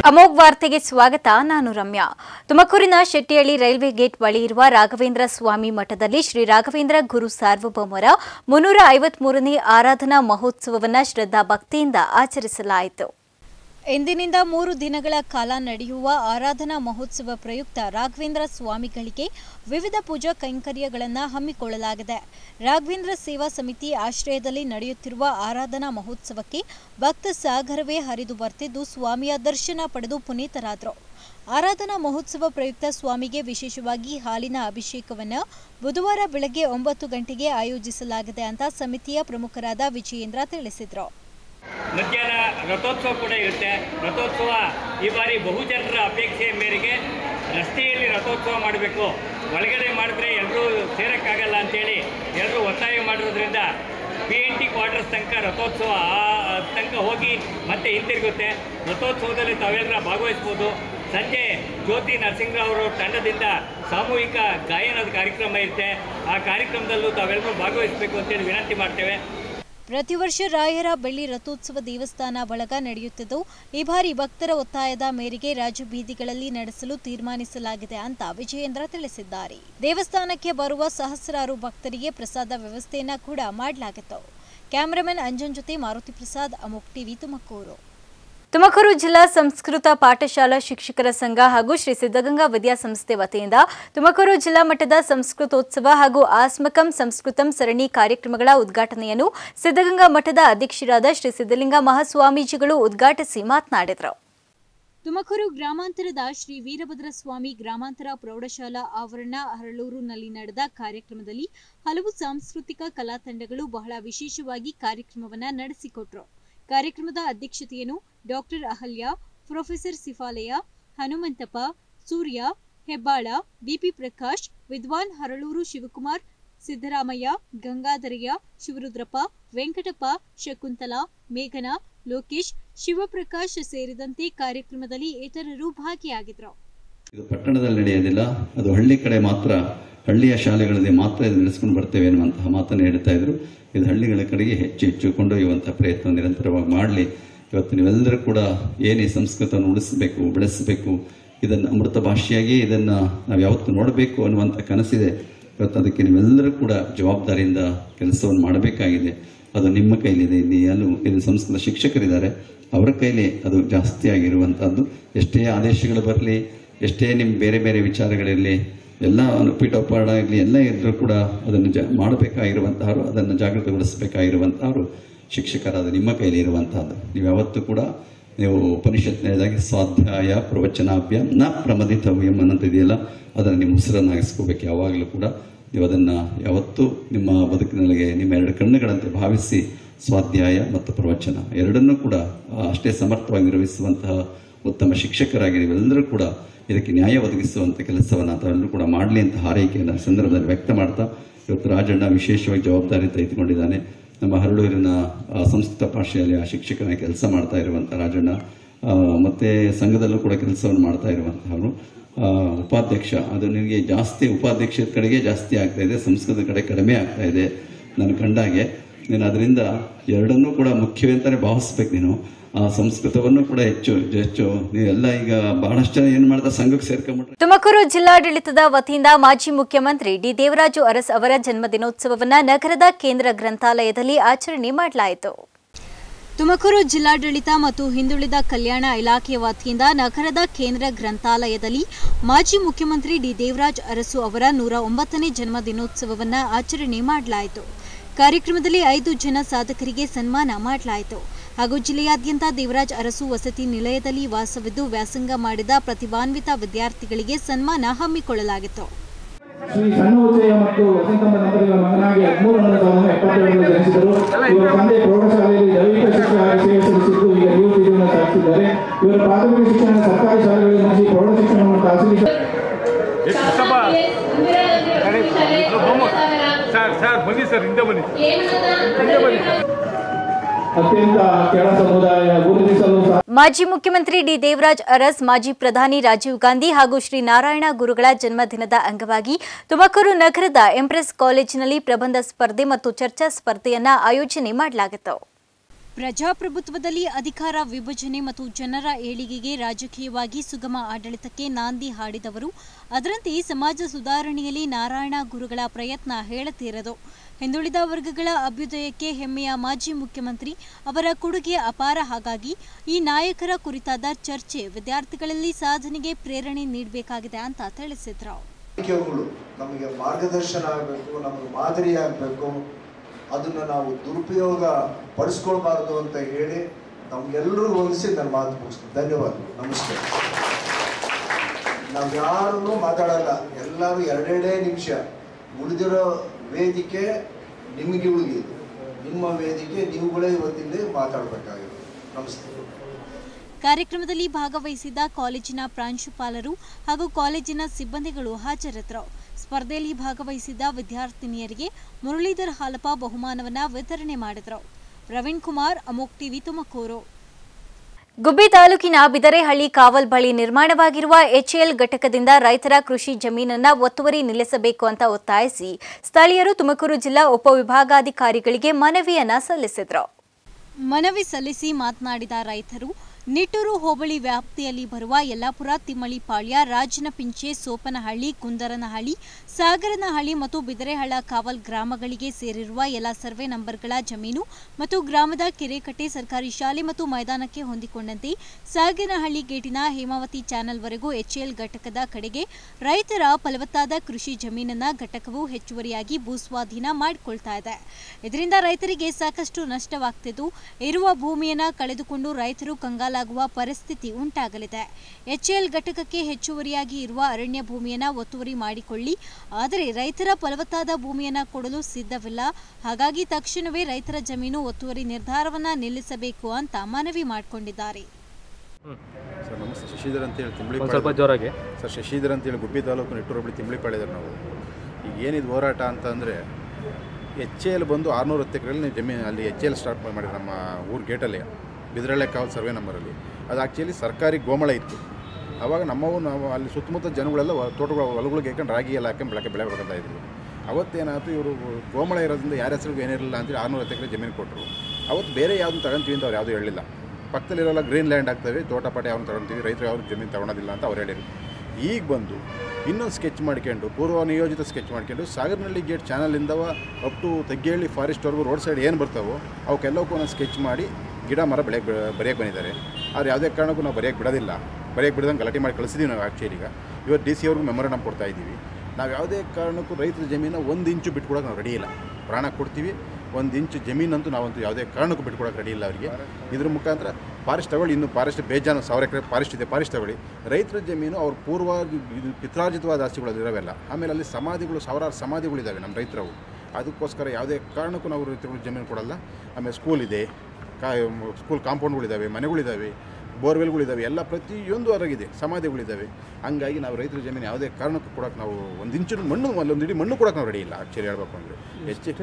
ಅಮೋಘ್ ವಾರ್ತೆಗೆ ಸ್ವಾಗತ ನಾನು ರಮ್ಯಾ ತುಮಕೂರಿನ ಶೆಟ್ಟಿಹಳ್ಳಿ ರೈಲ್ವೆ ಗೇಟ್ ಬಳಿ ಇರುವ ರಾಘವೇಂದ್ರ ಸ್ವಾಮಿ ಮಠದಲ್ಲಿ ಶ್ರೀ ರಾಘವೇಂದ್ರ ಗುರು ಸಾರ್ವಭೌಮರ ಮುನ್ನೂರ ಐವತ್ಮೂರನೇ ಆರಾಧನಾ ಮಹೋತ್ಸವವನ್ನು ಶ್ರದ್ಧಾ ಭಕ್ತಿಯಿಂದ ಆಚರಿಸಲಾಯಿತು ಇಂದಿನಿಂದ ಮೂರು ದಿನಗಳ ಕಾಲ ನಡೆಯುವ ಆರಾಧನಾ ಮಹೋತ್ಸವ ಪ್ರಯುಕ್ತ ರಾಘವೇಂದ್ರ ಸ್ವಾಮಿಗಳಿಗೆ ವಿವಿಧ ಪೂಜಾ ಕೈಂಕರ್ಯಗಳನ್ನು ಹಮ್ಮಿಕೊಳ್ಳಲಾಗಿದೆ ರಾಘವೇಂದ್ರ ಸೇವಾ ಸಮಿತಿ ಆಶ್ರಯದಲ್ಲಿ ನಡೆಯುತ್ತಿರುವ ಆರಾಧನಾ ಮಹೋತ್ಸವಕ್ಕೆ ಭಕ್ತ ಸಾಗರವೇ ಹರಿದು ಬರ್ತಿದ್ದು ಸ್ವಾಮಿಯ ದರ್ಶನ ಪಡೆದು ಪುನೀತರಾದರು ಆರಾಧನಾ ಮಹೋತ್ಸವ ಪ್ರಯುಕ್ತ ಸ್ವಾಮಿಗೆ ವಿಶೇಷವಾಗಿ ಹಾಲಿನ ಅಭಿಷೇಕವನ್ನು ಬುಧವಾರ ಬೆಳಗ್ಗೆ ಒಂಬತ್ತು ಗಂಟೆಗೆ ಆಯೋಜಿಸಲಾಗಿದೆ ಅಂತ ಸಮಿತಿಯ ಪ್ರಮುಖರಾದ ವಿಜಯೇಂದ್ರ ತಿಳಿಸಿದರು ಮಧ್ಯಾಹ್ನ ರಥೋತ್ಸವ ಕೂಡ ಇರುತ್ತೆ ರಥೋತ್ಸವ ಈ ಬಾರಿ ಬಹುಜನರ ಅಪೇಕ್ಷೆಯ ಮೇರೆಗೆ ರಸ್ತೆಯಲ್ಲಿ ರಥೋತ್ಸವ ಮಾಡಬೇಕು ಒಳಗಡೆ ಮಾಡಿದ್ರೆ ಎಲ್ಲರೂ ಸೇರೋಕ್ಕಾಗಲ್ಲ ಅಂತೇಳಿ ಎಲ್ಲರೂ ಒತ್ತಾಯ ಮಾಡಿರೋದ್ರಿಂದ ಪಿ ಎನ್ ಟಿ ಕ್ವಾರ್ಟರ್ಸ್ ತನಕ ರಥೋತ್ಸವ ಆ ತನಕ ಹೋಗಿ ಮತ್ತೆ ಹಿಂತಿರುಗುತ್ತೆ ರಥೋತ್ಸವದಲ್ಲಿ ತಾವೆಲ್ಲರ ಭಾಗವಹಿಸ್ಬೋದು ಸಂಜೆ ಜ್ಯೋತಿ ನರಸಿಂಹರಾವ್ ಅವರ ತಂಡದಿಂದ ಸಾಮೂಹಿಕ ಗಾಯನದ ಕಾರ್ಯಕ್ರಮ ಇರುತ್ತೆ ಆ ಕಾರ್ಯಕ್ರಮದಲ್ಲೂ ತಾವೆಲ್ಲರೂ ಭಾಗವಹಿಸಬೇಕು ಅಂತೇಳಿ ವಿನಂತಿ ಮಾಡ್ತೇವೆ ಪ್ರತಿ ವರ್ಷ ರಾಯರ ಬೆಳ್ಳಿ ರಥೋತ್ಸವ ದೇವಸ್ಥಾನ ಬಳಗ ನಡೆಯುತ್ತಿದ್ದು ಈ ಬಾರಿ ಭಕ್ತರ ಒತ್ತಾಯದ ಮೇರೆಗೆ ರಾಜ ಬೀದಿಗಳಲ್ಲಿ ನಡೆಸಲು ತೀರ್ಮಾನಿಸಲಾಗಿದೆ ಅಂತ ವಿಜಯೇಂದ್ರ ತಿಳಿಸಿದ್ದಾರೆ ದೇವಸ್ಥಾನಕ್ಕೆ ಬರುವ ಸಹಸ್ರಾರು ಭಕ್ತರಿಗೆ ಪ್ರಸಾದ ವ್ಯವಸ್ಥೆಯನ್ನ ಕೂಡ ಮಾಡಲಾಗಿತ್ತು ಕ್ಯಾಮರಾಮನ್ ಅಂಜನ್ ಜೊತೆ ಮಾರುತಿ ಪ್ರಸಾದ್ ಅಮೋಕ್ ಟಿವಿ ತುಮಕೂರು ತುಮಕೂರು ಜಿಲ್ಲಾ ಸಂಸ್ಕೃತ ಪಾಠಶಾಲಾ ಶಿಕ್ಷಕರ ಸಂಘ ಹಾಗೂ ಶ್ರೀ ಸಿದ್ಧಗಂಗಾ ವಿದ್ಯಾಸಂಸ್ಥೆ ವತಿಯಿಂದ ತುಮಕೂರು ಜಿಲ್ಲಾ ಮಟ್ಟದ ಸಂಸ್ಕೃತೋತ್ಸವ ಹಾಗೂ ಆಸ್ಮಕಂ ಸಂಸ್ಕೃತಂ ಸರಣಿ ಕಾರ್ಯಕ್ರಮಗಳ ಉದ್ಘಾಟನೆಯನ್ನು ಸಿದ್ಧಗಂಗಾ ಮಠದ ಅಧ್ಯಕ್ಷರಾದ ಶ್ರೀ ಸಿದ್ಧಲಿಂಗ ಮಹಾಸ್ವಾಮೀಜಿಗಳು ಉದ್ಘಾಟಿಸಿ ಮಾತನಾಡಿದರು ತುಮಕೂರು ಗ್ರಾಮಾಂತರದ ಶ್ರೀ ವೀರಭದ್ರ ಸ್ವಾಮಿ ಗ್ರಾಮಾಂತರ ಪ್ರೌಢಶಾಲಾ ಆವರಣ ಹರಳೂರಿನಲ್ಲಿ ನಡೆದ ಕಾರ್ಯಕ್ರಮದಲ್ಲಿ ಹಲವು ಸಾಂಸ್ಕೃತಿಕ ಕಲಾ ತಂಡಗಳು ಬಹಳ ವಿಶೇಷವಾಗಿ ಕಾರ್ಯಕ್ರಮವನ್ನು ನಡೆಸಿಕೊಟ್ರು ಕಾರ್ಯಕ್ರಮದ ಅಧ್ಯಕ್ಷತೆಯನ್ನು ಡಾಕ್ಟರ್ ಅಹಲ್ಯ ಪ್ರೊಫೆಸರ್ ಸಿಫಾಲಯ ಹನುಮಂತಪ್ಪ ಸೂರ್ಯ ಹೆಬ್ಬಾಳ ಬಿಪಿ ಪ್ರಕಾಶ್ ವಿದ್ವಾನ್ ಹರಳೂರು ಶಿವಕುಮಾರ್ ಸಿದ್ದರಾಮಯ್ಯ ಗಂಗಾಧರಯ್ಯ ಶಿವರುದ್ರಪ್ಪ ವೆಂಕಟಪ್ಪ ಶಕುಂತಲಾ ಮೇಘನ ಲೋಕೇಶ್ ಶಿವಪ್ರಕಾಶ್ ಸೇರಿದಂತೆ ಕಾರ್ಯಕ್ರಮದಲ್ಲಿ ಇತರರು ಭಾಗಿಯಾಗಿದ್ದರು ಇದು ಪಟ್ಟಣದಲ್ಲಿ ನಡೆಯೋದಿಲ್ಲ ಅದು ಹಳ್ಳಿ ಕಡೆ ಮಾತ್ರ ಹಳ್ಳಿಯ ಶಾಲೆಗಳಲ್ಲಿ ಮಾತ್ರ ಇದು ನಡೆಸ್ಕೊಂಡು ಬರ್ತೇವೆ ಎನ್ನುವಂತಹ ಮಾತನ್ನು ಹೇಳ್ತಾ ಇದ್ರು ಇದು ಹಳ್ಳಿಗಳ ಕಡೆಗೆ ಹೆಚ್ಚು ಹೆಚ್ಚು ಕೊಂಡೊಯ್ಯುವಂತಹ ಪ್ರಯತ್ನ ನಿರಂತರವಾಗಿ ಮಾಡಲಿ ಇವತ್ತು ನೀವೆಲ್ಲರೂ ಕೂಡ ಏನು ಈ ಸಂಸ್ಕೃತವನ್ನು ಉಳಿಸಬೇಕು ಬೆಳೆಸಬೇಕು ಇದನ್ನು ಅಮೃತ ಭಾಷೆಯಾಗಿ ಇದನ್ನು ನಾವು ಯಾವತ್ತು ನೋಡಬೇಕು ಅನ್ನುವಂಥ ಕನಸಿದೆ ಇವತ್ತು ಅದಕ್ಕೆ ನೀವೆಲ್ಲರೂ ಕೂಡ ಜವಾಬ್ದಾರಿಯಿಂದ ಕೆಲಸವನ್ನು ಮಾಡಬೇಕಾಗಿದೆ ಅದು ನಿಮ್ಮ ಕೈಲಿದೆ ಇಲ್ಲಿ ಅಲ್ಲೂ ಇದು ಸಂಸ್ಕೃತ ಶಿಕ್ಷಕರಿದ್ದಾರೆ ಅವರ ಕೈಲಿ ಅದು ಜಾಸ್ತಿ ಆಗಿರುವಂಥದ್ದು ಎಷ್ಟೇ ಆದೇಶಗಳು ಬರಲಿ ಎಷ್ಟೇ ನಿಮ್ಮ ಬೇರೆ ಬೇರೆ ವಿಚಾರಗಳಿರಲಿ ಎಲ್ಲ ಪೀಠೋಪಾಡ ಇರಲಿ ಎಲ್ಲ ಇದ್ದರೂ ಕೂಡ ಅದನ್ನು ಜ ಮಾಡಬೇಕಾಗಿರುವಂತಹವರು ಅದನ್ನು ಜಾಗೃತಗೊಳಿಸಬೇಕಾಗಿರುವಂತಹವರು ಶಿಕ್ಷಕರಾದ ನಿಮ್ಮ ಕೈಲಿ ಇರುವಂತಹದ್ದು ನೀವು ಯಾವತ್ತೂ ಕೂಡ ನೀವು ಉಪನಿಷತ್ನೇದಾಗಿ ಸ್ವಾಧ್ಯಾಯ ಪ್ರವಚನಾಭ್ಯಾಂ ನ ಪ್ರಮದಿತವ್ಯಂ ಅನ್ನೋದಿದೆಯಲ್ಲ ಅದನ್ನು ನಿಮ್ಮ ಉಸಿರನ್ನಾಗಿಸ್ಕೋಬೇಕು ಯಾವಾಗಲೂ ಕೂಡ ನೀವು ಅದನ್ನು ಯಾವತ್ತೂ ನಿಮ್ಮ ಬದುಕಿನೊಳಗೆ ನಿಮ್ಮ ಎರಡು ಕಣ್ಣುಗಳಂತೆ ಭಾವಿಸಿ ಸ್ವಾಧ್ಯಾಯ ಮತ್ತು ಪ್ರವಚನ ಎರಡನ್ನೂ ಕೂಡ ಆ, ಅಷ್ಟೇ ಸಮರ್ಥವಾಗಿ ನಿರ್ವಹಿಸುವಂತಹ ಉತ್ತಮ ಶಿಕ್ಷಕರಾಗಿ ನೀವೆಲ್ಲರೂ ಕೂಡ ಇದಕ್ಕೆ ನ್ಯಾಯ ಒದಗಿಸುವಂಥ ಕೆಲಸವನ್ನು ತಾವೆಲ್ಲರೂ ಕೂಡ ಮಾಡಲಿ ಅಂತ ಹಾರೈಕೆಯನ್ನು ಈ ಸಂದರ್ಭದಲ್ಲಿ ವ್ಯಕ್ತ ಮಾಡ್ತಾ ಇವತ್ತು ರಾಜಣ್ಣ ವಿಶೇಷವಾಗಿ ಜವಾಬ್ದಾರಿ ತೆಗೆದುಕೊಂಡಿದ್ದಾನೆ ನಮ್ಮ ಹರಳೂರಿನ ಆ, ಸಂಸ್ಕೃತ ಭಾಷೆಯಲ್ಲಿ ಆ ಶಿಕ್ಷಕನಾಗಿ ಕೆಲಸ ಮಾಡ್ತಾ ಇರುವಂಥ ರಾಜಣ್ಣ ಆ, ಮತ್ತೆ ಸಂಘದಲ್ಲೂ ಕೂಡ ಕೆಲಸವನ್ನು ಮಾಡ್ತಾ ಇರುವಂತಹವರು ಆ, ಉಪಾಧ್ಯಕ್ಷ ಅದು ನಿನಗೆ ಜಾಸ್ತಿ ಉಪಾಧ್ಯಕ್ಷರ ಕಡೆಗೆ ಜಾಸ್ತಿ ಆಗ್ತಾ ಇದೆ ಸಂಸ್ಕೃತದ ಕಡೆ ಕಡಿಮೆ ಆಗ್ತಾ ಇದೆ ನಾನು ಕಂಡಾಗೆ ನೀನು ಅದರಿಂದ ಎರಡನ್ನೂ ಕೂಡ ಮುಖ್ಯವೇ ಅಂತಲೇ ಭಾವಿಸ್ಬೇಕು ನೀನು ಆ ಸಂಸ್ಕೃತವನ್ನು ಕೂಡ ಹೆಚ್ಚು ಹೆಚ್ಚು ನೀವೆಲ್ಲ ಈಗ ಬಹಳಷ್ಟು ಜನ ಏನು ಮಾಡ್ತಾ ಸಂಘಕ್ಕೆ ಸೇರ್ಕೊಂಡ್ಬಿಟ್ರೆ ತುಮಕೂರು ಜಿಲ್ಲಾಡಳಿತದ ವತಿಯಿಂದ ಮಾಜಿ ಮುಖ್ಯಮಂತ್ರಿ ಡಿ ದೇವರಾಜು ಅರಸ್ ಅವರ ಜನ್ಮದಿನೋತ್ಸವವನ್ನು ನಗರದ ಕೇಂದ್ರ ಗ್ರಂಥಾಲಯದಲ್ಲಿ ಆಚರಣೆ ಮಾಡಲಾಯಿತು ತುಮಕೂರು ಜಿಲ್ಲಾಡಳಿತ ಮತ್ತು ಹಿಂದುಳಿದ ಕಲ್ಯಾಣ ಇಲಾಖೆಯ ವತಿಯಿಂದ ನಗರದ ಕೇಂದ್ರ ಗ್ರಂಥಾಲಯದಲ್ಲಿ ಮಾಜಿ ಮುಖ್ಯಮಂತ್ರಿ ಡಿ ದೇವರಾಜ್ ಅರಸು ಅವರ ನೂರ ಒಂಬತ್ತನೇ ಜನ್ಮದಿನೋತ್ಸವವನ್ನು ಆಚರಣೆ ಮಾಡಲಾಯಿತು ಕಾರ್ಯಕ್ರಮದಲ್ಲಿ ಐದು ಜನ ಸಾಧಕರಿಗೆ ಸನ್ಮಾನ ಮಾಡಲಾಯಿತು ಹಾಗೂ ಜಿಲ್ಲೆಯಾದ್ಯಂತ ದೇವರಾಜ್ ಅರಸು ವಸತಿ ನಿಲಯದಲ್ಲಿ ವಾಸವಿದ್ದು ವ್ಯಾಸಂಗ ಮಾಡಿದ ಪ್ರತಿಭಾನ್ವಿತ ವಿದ್ಯಾರ್ಥಿಗಳಿಗೆ ಸನ್ಮಾನ ಹಮ್ಮಿಕೊಳ್ಳಲಾಗಿತ್ತು ಶ್ರೀ ಸಣ್ಣ ಉಚ್ಚಯ್ಯ ಮತ್ತು ವಸಂತಮ್ಮ ದಂಪತಿಗಳ ಮಗನಾಗಿ ಹದಿಮೂರನೇ ಸಾವಿರದ ಎಪ್ಪತ್ತೇಳರಲ್ಲಿ ಜನಿಸಿದರು ಇವರ ತಂದೆ ಪ್ರೌಢಶಾಲೆಯಲ್ಲಿ ದೈವಿಕ ಶಿಕ್ಷಕರಾಗಿ ಸೇವೆ ಸಲ್ಲಿಸಿದ್ದು ಈಗ ನಿವೃತ್ತಿ ಜೀವನ ಸಾಗಿಸಿದ್ದಾರೆ ಇವರ ಪ್ರಾಥಮಿಕ ಶಿಕ್ಷಣ ಸರ್ಕಾರಿ ಶಾಲೆಗಳಲ್ಲಿ ಮುಗಿಸಿ ಪ್ರೌಢ ಶಿಕ್ಷಣವನ್ನು ಖಾಸಗಿ ಶಾ- ಸರ್ ಸರ್ ಬನ್ನಿ ಸರ್ ಹಿಂದೆ ಬನ್ನಿ ಹಿಂದೆ ಬನ್ನಿ ಅತ್ಯಂತ ಕೆಳ ಸಮುದಾಯ ಗುರುತಿಸಲು ಸಾ- ಮಾಜಿ ಮುಖ್ಯಮಂತ್ರಿ ಡಿ ದೇವರಾಜ್ ಅರಸ್ ಮಾಜಿ ಪ್ರಧಾನಿ ರಾಜೀವ್ ಗಾಂಧಿ ಹಾಗೂ ಶ್ರೀ ನಾರಾಯಣ ಗುರುಗಳ ಜನ್ಮದಿನದ ಅಂಗವಾಗಿ ತುಮಕೂರು ನಗರದ ಎಂಪ್ರೆಸ್ ಕಾಲೇಜಿನಲ್ಲಿ ಪ್ರಬಂಧ ಸ್ಪರ್ಧೆ ಮತ್ತು ಚರ್ಚಾ ಸ್ಪರ್ಧೆಯನ್ನ ಆಯೋಜನೆ ಮಾಡಲಾಗಿತ್ತು ಪ್ರಜಾಪ್ರಭುತ್ವದಲ್ಲಿ ಅಧಿಕಾರ ವಿಭಜನೆ ಮತ್ತು ಜನರ ಏಳಿಗೆಗೆ ರಾಜಕೀಯವಾಗಿ ಸುಗಮ ಆಡಳಿತಕ್ಕೆ ನಾಂದಿ ಹಾಡಿದವರು ಅದರಂತೆ ಸಮಾಜ ಸುಧಾರಣೆಯಲ್ಲಿ ನಾರಾಯಣ ಗುರುಗಳ ಪ್ರಯತ್ನ ಹೇಳತೀರದು ಹಿಂದುಳಿದ ವರ್ಗಗಳ ಅಭ್ಯುದಯಕ್ಕೆ ಹೆಮ್ಮೆಯ ಮಾಜಿ ಮುಖ್ಯಮಂತ್ರಿ ಅವರ ಕೊಡುಗೆ ಅಪಾರ ಹಾಗಾಗಿ ಈ ನಾಯಕರ ಕುರಿತಾದ ಚರ್ಚೆ ವಿದ್ಯಾರ್ಥಿಗಳಲ್ಲಿ ಸಾಧನೆಗೆ ಪ್ರೇರಣೆ ನೀಡಬೇಕಾಗಿದೆ ಅಂತ ತಿಳಿಸಿದ್ರು ರಾಜಕೀಯಗಳು ನಮಗೆ ಮಾರ್ಗದರ್ಶನ ಆಗಬೇಕು ನಮಗೆ ಮಾದರಿ ಆಗಬೇಕು ಅದನ್ನು ನಾವು ದುರುಪಯೋಗ ಪಡಿಸ್ಕೊಳ್ಬಾರ್ದು ಅಂತ ಹೇಳಿ ನಮ್ಗೆಲ್ಲರೂ ಹೋಲಿಸಿ ನನ್ನ ಮಾತು ಮುಗಿಸ್ತೀನಿ ಧನ್ಯವಾದ ನಮಸ್ತೆ ನಾವು ಯಾರನ್ನೂ ಮಾತಾಡಲ್ಲ ಎಲ್ಲರೂ ಎರಡೆರಡೇ ನಿಮಿಷ ಉಳಿದಿರೋ ವೇದಿಕೆ ನಿಮಗೆ ಉಳಿದಿದೆ ನಿಮ್ಮ ವೇದಿಕೆ ನೀವುಗಳೇ ಇವತ್ತಿಲ್ಲಿ ಮಾತಾಡಬೇಕಾಗಿದೆ ನಮಸ್ತೆ ಕಾರ್ಯಕ್ರಮದಲ್ಲಿ ಭಾಗವಹಿಸಿದ್ದ ಕಾಲೇಜಿನ ಪ್ರಾಂಶುಪಾಲರು ಹಾಗೂ ಕಾಲೇಜಿನ ಸಿಬ್ಬಂದಿಗಳು ಹಾಜರಿದ್ದರು ಸ್ಪರ್ಧೆಯಲ್ಲಿ ಭಾಗವಹಿಸಿದ್ದ ವಿದ್ಯಾರ್ಥಿನಿಯರಿಗೆ ಮುರಳೀಧರ್ ಹಾಲಪ್ಪ ಬಹುಮಾನವನ್ನ ವಿತರಣೆ ಮಾಡಿದರು ಪ್ರವೀಣ್ ಕುಮಾರ್ ಅಮೋಕ್ ಟಿವಿ ತುಮಕೂರು ಗುಬ್ಬಿ ತಾಲೂಕಿನ ಬಿದರೆಹಳ್ಳಿ ಕಾವಲ್ ಬಳಿ ನಿರ್ಮಾಣವಾಗಿರುವ ಎಚ್ಎಎಲ್ ಘಟಕದಿಂದ ರೈತರ ಕೃಷಿ ಜಮೀನನ್ನ ಒತ್ತುವರಿ ನಿಲ್ಲಿಸಬೇಕು ಅಂತ ಒತ್ತಾಯಿಸಿ ಸ್ಥಳೀಯರು ತುಮಕೂರು ಜಿಲ್ಲಾ ಉಪವಿಭಾಗಾಧಿಕಾರಿಗಳಿಗೆ ಮನವಿಯನ್ನ ಸಲ್ಲಿಸಿದರು ಮನವಿ ಸಲ್ಲಿಸಿ ಮಾತನಾಡಿದ ರೈತರು ನಿಟ್ಟೂರು ಹೋಬಳಿ ವ್ಯಾಪ್ತಿಯಲ್ಲಿ ಬರುವ ಯಲ್ಲಾಪುರ ತಿಮ್ಮಳಿಪಾಳ್ಯ ರಾಜನಪಿಂಚೆ ಸೋಪನಹಳ್ಳಿ ಕುಂದರನಹಳ್ಳಿ ಸಾಗರನಹಳ್ಳಿ ಮತ್ತು ಬಿದರೆಹಳ್ಳ ಕಾವಲ್ ಗ್ರಾಮಗಳಿಗೆ ಸೇರಿರುವ ಎಲ್ಲ ಸರ್ವೆ ನಂಬರ್ಗಳ ಜಮೀನು ಮತ್ತು ಗ್ರಾಮದ ಕೆರೆಕಟ್ಟೆ ಸರ್ಕಾರಿ ಶಾಲೆ ಮತ್ತು ಮೈದಾನಕ್ಕೆ ಹೊಂದಿಕೊಂಡಂತೆ ಸಾಗರನಹಳ್ಳಿ ಗೇಟಿನ ಹೇಮಾವತಿ ಚಾನೆಲ್ವರೆಗೂ ಎಚ್ಎಎಲ್ ಘಟಕದ ಕಡೆಗೆ ರೈತರ ಫಲವತ್ತಾದ ಕೃಷಿ ಜಮೀನನ್ನ ಘಟಕವು ಹೆಚ್ಚುವರಿಯಾಗಿ ಭೂಸ್ವಾಧೀನ ಮಾಡಿಕೊಳ್ತಾ ಇದೆ ಇದರಿಂದ ರೈತರಿಗೆ ಸಾಕಷ್ಟು ನಷ್ಟವಾಗ್ತಿದ್ದು ಇರುವ ಭೂಮಿಯನ್ನ ಕಳೆದುಕೊಂಡು ರೈತರು ಕಂಗಾಲಾಗುವ ಪರಿಸ್ಥಿತಿ ಉಂಟಾಗಲಿದೆ ಎಚ್ಎಎಲ್ ಘಟಕಕ್ಕೆ ಹೆಚ್ಚುವರಿಯಾಗಿ ಇರುವ ಅರಣ್ಯ ಭೂಮಿಯನ್ನ ಒತ್ತುವರಿ ಮಾಡಿಕೊಳ್ಳಿ ಆದರೆ ರೈತರ ಫಲವತ್ತಾದ ಭೂಮಿಯನ್ನ ಕೊಡಲು ಸಿದ್ಧವಿಲ್ಲ ಹಾಗಾಗಿ ತಕ್ಷಣವೇ ರೈತರ ಜಮೀನು ಒತ್ತುವರಿ ನಿರ್ಧಾರವನ್ನ ನಿಲ್ಲಿಸಬೇಕು ಅಂತ ಮನವಿ ಮಾಡಿಕೊಂಡಿದ್ದಾರೆ ಸರ್ ನಮಸ್ತೆ ಶಶಿಧರ್ ಅಂತೇಳಿ ತಿಂಬಳಿ ಒಂದು ಸ್ವಲ್ಪ ಜೋರಾಗಿ ಸರ್ ಶಶಿಧರ್ ಅಂತೇಳಿ ಗುಬ್ಬಿ ತಾಲೂಕು ನಿಟ್ಟೂರು ಹೋಬಳಿ ತಿಂಬಳಿಪಾಳ್ಯದವ್ರು ನಾವು ಈಗ ಏನಿದು ಹೋರಾಟ ಅಂತ ಅಂದರೆ ಎಚ್ ಎಲ್ ಬಂದು ಆರುನೂರು ಹತ್ತು ಎಕರೆಯಲ್ಲಿ ನೀವು ಜಮೀನು ಅಲ್ಲಿ ಎಚ್ ಎಲ್ ಸ್ಟಾರ್ಟ್ ಮಾಡಿದ್ರು ನಮ್ಮ ಊರು ಗೇಟಲ್ಲಿ ಬಿದ್ರಳ್ಳೆ ಕಾವಲ್ ಸರ್ವೆ ನಂಬರಲ್ಲಿ ಅದು ಆ್ಯಕ್ಚುಲಿ ಸರ್ಕಾರಿ ಗೋಮಳ ಇತ್ತು ಆವಾಗ ನಮ್ಮವು ನಾವು ಅಲ್ಲಿ ಸುತ್ತಮುತ್ತ ಜನಗಳೆಲ್ಲ ಹೊ- ತೋಟಗಳ ಹೊಲಗಳಿಗೆ ಹಾಕೊಂಡು ರಾಗಿ ಎಲ್ಲ ಹಾಕೊಂಡು ಬೆಳಗ್ಗೆ ಬೆಳೆ ಬೆಳ್ಕೊತಾ ಇದ್ರು ಅವತ್ತೇನಾಯ್ತು ಇವರು ಗೋಮಳ ಇರೋದ್ರಿಂದ ಯಾರ ಹೆಸರಿಗೂ ಏನಿರಲಿಲ್ಲ ಅಂತೇಳಿ ಆರುನೂರು ಹತ್ತು ಎಕರೆ ಜಮೀನು ಕೊಟ್ಟರು ಅವತ್ತು ಬೇರೆ ಯಾವುದು ತಗೊಂತೀವಿ ಅಂತ ಅವ್ರು ಯಾವುದೂ ಹೇಳಿಲ್ಲ ಪಕ್ಕದಲ್ಲಿರೋಲ್ಲ ಗ್ರೀನ್ ಲ್ಯಾಂಡ್ ಆಗ್ತವೆ ತೋಟ ಪಾಟ ಯಾವ್ದು ತಗೊಳ್ತೀವಿ ರೈತರು ಯಾವ್ದು ಜಮೀನು ತಗೊಳೋದಿಲ್ಲ ಅಂತ ಅವ್ರು ಹೇಳಿದ್ರು ಈಗ ಬಂದು ಇನ್ನೊಂದು ಸ್ಕೆಚ್ ಮಾಡ್ಕೊಂಡು ಪೂರ್ವ ನಿಯೋಜಿತ ಸ್ಕೆಚ್ ಮಾಡ್ಕೊಂಡು ಸಾಗರನಹಳ್ಳಿ ಗೇಟ್ ಚಾನಲಿಂದ ಅಪ್ ಟು ತಗ್ಗೇಹಳ್ಳಿ ಫಾರೆಸ್ಟ್ವರೆಗೂ ರೋಡ್ ಸೈಡ್ ಏನು ಬರ್ತಾವೋ ಅವಕ್ಕೆಲ್ಲವಕ್ಕೂ ಒಂದೊಂದು ಸ್ಕೆಚ್ ಮಾಡಿ ಗಿಡ ಮರ ಬೆಳೆ ಬರೆಯೋಕ್ಕೆ ಬಂದಿದ್ದಾರೆ ಆದ್ರೆ ಯಾವುದೇ ಕಾರಣಕ್ಕೂ ನಾವು ಬರೆಯೋಕ್ಕೆ ಬಿಡೋದಿಲ್ಲ ಬರೆಯೋಕ್ಕೆ ಬಿಡದಂಗೆ ಗಲಾಟೆ ಮಾಡಿ ಕಳಿಸಿದ್ದೀವಿ ನಾವು ಆ್ಯಕ್ಚುಲಿ ಈಗ ಇವತ್ತು ಡಿ ಸಿ ಅವ್ರಿಗೂ ಮೆಮೊರಂಡಮ್ ಕೊಡ್ತಾ ಇದ್ದೀವಿ ನಾವು ಯಾವುದೇ ಕಾರಣಕ್ಕೂ ರೈತರ ಜಮೀನು ಒಂದು ಇಂಚು ಬಿಟ್ಕೊಡೋಕೆ ನಾವು ರೆಡಿ ಇಲ್ಲ ಪ್ರಾಣ ಕೊಡ್ತೀವಿ ಒಂದು ಇಂಚು ಜಮೀನಂತೂ ನಾವಂತೂ ಯಾವುದೇ ಕಾರಣಕ್ಕೂ ಬಿಟ್ಕೊಡೋಕೆ ರೆಡಿ ಇಲ್ಲ ಅವರಿಗೆ ಇದ್ರ ಮುಖಾಂತರ ಫಾರೆಸ್ಟ್ ತಗೊಳ್ಳಿ ಇನ್ನು ಫಾರೆಸ್ಟ್ ಬೇಜಾನು ಸಾವಿರ ಎಕರೆ ಫಾರೆಸ್ಟ್ ಇದೆ ಫಾರೆಸ್ಟ್ ತಗೊಳ್ಳಿ ರೈತರ ಜಮೀನು ಅವ್ರ ಪೂರ್ವ ಇದು ಪಿತ್ರಾರ್ಜಿತವಾದ ಆಸ್ತಿಗಳು ಅದು ಇರೋವೆಲ್ಲ ಆಮೇಲೆ ಅಲ್ಲಿ ಸಮಾಧಿಗಳು ಸಾವಿರಾರು ಸಮಾಧಿಗಳಿದ್ದಾವೆ ನಮ್ಮ ರೈತರವು ಅದಕ್ಕೋಸ್ಕರ ಯಾವುದೇ ಕಾರಣಕ್ಕೂ ನಾವು ರೈತರುಗಳು ಜಮೀನು ಕೊಡಲ್ಲ ಆಮೇಲೆ ಸ್ಕೂಲ್ ಇದೆ ಕಾ ಸ್ಕೂಲ್ ಕಾಂಪೌಂಡ್ಗಳಿದ್ದಾವೆ ಮನೆಗಳಿದ್ದಾವೆ ಬೋರ್ವೆಲ್ಗಳಿದ್ದಾವೆ ಎಲ್ಲ ಪ್ರತಿಯೊಂದು ಹೊರಗಿದೆ ಸಮಾಧಿಗಳಿದ್ದಾವೆ ಹಂಗಾಗಿ ನಾವು ರೈತರ ಜಮೀನು ಯಾವುದೇ ಕಾರಣಕ್ಕೂ ಕೊಡೋಕೆ ನಾವು ಒಂದು ಇಂಚು ಮಣ್ಣು ಒಂದು ಇಡೀ ಮಣ್ಣು ಕೊಡೋಕೆ ನಾವು ರೆಡಿ ಇಲ್ಲ ಆ್ಯಕ್ಚುಲಿ ಹೇಳ್ಬೇಕು ಅಂದರೆ ಹೆಚ್ಚು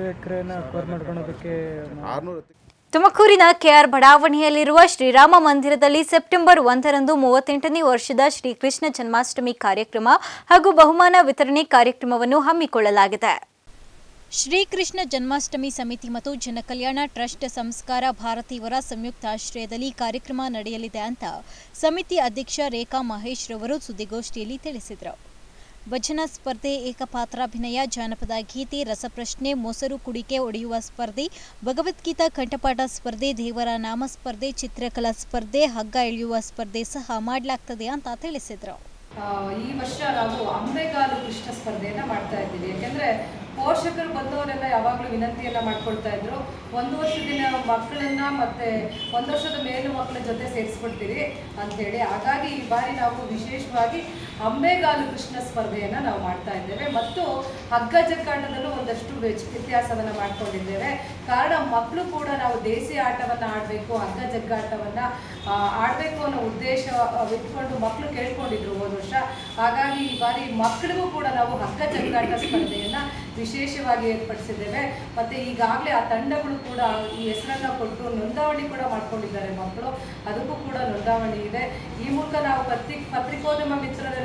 ಆರುನೂರ ತುಮಕೂರಿನ ಕೆಆರ್ ಬಡಾವಣೆಯಲ್ಲಿರುವ ಶ್ರೀರಾಮ ಮಂದಿರದಲ್ಲಿ ಸೆಪ್ಟೆಂಬರ್ ಒಂದರಂದು ಮೂವತ್ತೆಂಟನೇ ವರ್ಷದ ಶ್ರೀಕೃಷ್ಣ ಜನ್ಮಾಷ್ಟಮಿ ಕಾರ್ಯಕ್ರಮ ಹಾಗೂ ಬಹುಮಾನ ವಿತರಣೆ ಕಾರ್ಯಕ್ರಮವನ್ನು ಹಮ್ಮಿಕೊಳ್ಳಲಾಗಿದೆ ಶ್ರೀಕೃಷ್ಣ ಜನ್ಮಾಷ್ಟಮಿ ಸಮಿತಿ ಮತ್ತು ಜನಕಲ್ಯಾಣ ಟ್ರಸ್ಟ್ ಸಂಸ್ಕಾರ ಭಾರತೀಯವರ ಸಂಯುಕ್ತ ಆಶ್ರಯದಲ್ಲಿ ಕಾರ್ಯಕ್ರಮ ನಡೆಯಲಿದೆ ಅಂತ ಸಮಿತಿ ಅಧ್ಯಕ್ಷ ರೇಖಾ ಮಹೇಶ್ ರವರು ಸುದ್ದಿಗೋಷ್ಠಿಯಲ್ಲಿ ತಿಳಿಸಿದರು ಭಜನಾ ಸ್ಪರ್ಧೆ ಏಕಪಾತ್ರಾಭಿನಯ ಜಾನಪದ ಗೀತೆ ರಸಪ್ರಶ್ನೆ ಮೊಸರು ಕುಡಿಕೆ ಒಡೆಯುವ ಸ್ಪರ್ಧೆ ಭಗವದ್ಗೀತಾ ಕಂಠಪಾಠ ಸ್ಪರ್ಧೆ ದೇವರ ನಾಮ ಸ್ಪರ್ಧೆ ಚಿತ್ರಕಲಾ ಸ್ಪರ್ಧೆ ಹಗ್ಗ ಎಳೆಯುವ ಸ್ಪರ್ಧೆ ಸಹ ಮಾಡಲಾಗ್ತದೆ ಅಂತ ತಿಳಿಸಿದರು ಆ, ಈ ವರ್ಷ ನಾವು ಅಂಬೆಗಾಲು ಕೃಷ್ಣ ಸ್ಪರ್ಧೆಯನ್ನ ಮಾಡ್ತಾ ಇದ್ದೀವಿ ಯಾಕೆಂದ್ರೆ ಪೋಷಕರು ಬಂದವರೆಲ್ಲ ಯಾವಾಗಲೂ ವಿನಂತಿಯನ್ನ ಮಾಡ್ಕೊಳ್ತಾ ಇದ್ರು ಒಂದು ವರ್ಷದಿನ ಮಕ್ಕಳನ್ನ ಮತ್ತೆ ಒಂದು ವರ್ಷದ ಮೇಲು ಮಕ್ಕಳ ಜೊತೆ ಸೇರಿಸ್ಬಿಡ್ತೀವಿ ಅಂತ ಹೇಳಿ ಹಾಗಾಗಿ ಈ ಬಾರಿ ನಾವು ವಿಶೇಷವಾಗಿ ಅಂಬೆಗಾಲು ಕೃಷ್ಣ ಸ್ಪರ್ಧೆಯನ್ನ ನಾವು ಮಾಡ್ತಾ ಇದ್ದೇವೆ ಮತ್ತು ಹಗ್ಗ ಜಗ್ಗಾಟದಲ್ಲೂ ಒಂದಷ್ಟು ವ್ಯಚ್- ವ್ಯತ್ಯಾಸವನ್ನ ಮಾಡ್ಕೊಂಡಿದ್ದೇವೆ ಕಾರಣ ಮಕ್ಕಳು ಕೂಡ ನಾವು ದೇಸಿ ಆಟವನ್ನ ಆಡಬೇಕು ಹಗ್ಗ ಜಗ್ಗಾಟವನ್ನ ಆ, ಆಡ್ಬೇಕು ಅನ್ನೋ ಉದ್ದೇಶ ಆ, ಇಟ್ಕೊಂಡು ಮಕ್ಕಳು ಕೇಳ್ಕೊಂಡಿದ್ರು ಹೋದ ವರ್ಷ ಹಾಗಾಗಿ ಈ ಬಾರಿ ಮಕ್ಕಳಿಗೂ ಕೂಡ ನಾವು ಹಗ್ಗ ಜಗ್ಗಾಟ ಸ್ಪರ್ಧೆಯನ್ನ ವಿಶೇಷವಾಗಿ ಏರ್ಪಡಿಸಿದ್ದೇವೆ ಮತ್ತೆ ಈಗಾಗಲೇ ಆ ತಂಡಗಳು ಕೂಡ ಈ ಹೆಸರನ್ನ ಕೊಟ್ಟು ನೋಂದಾವಣಿ ಕೂಡ ಮಾಡ್ಕೊಂಡಿದ್ದಾರೆ ಮಕ್ಕಳು ಅದಕ್ಕೂ ಕೂಡ ನೋಂದಾವಣಿ ಇದೆ ಈ ಮೂಲಕ ನಾವು ಪತ್ರಿಕ್ ಪತ್ರಿಕೋದ್ಯಮ ಮಿತ್ರರೆಲ್ಲ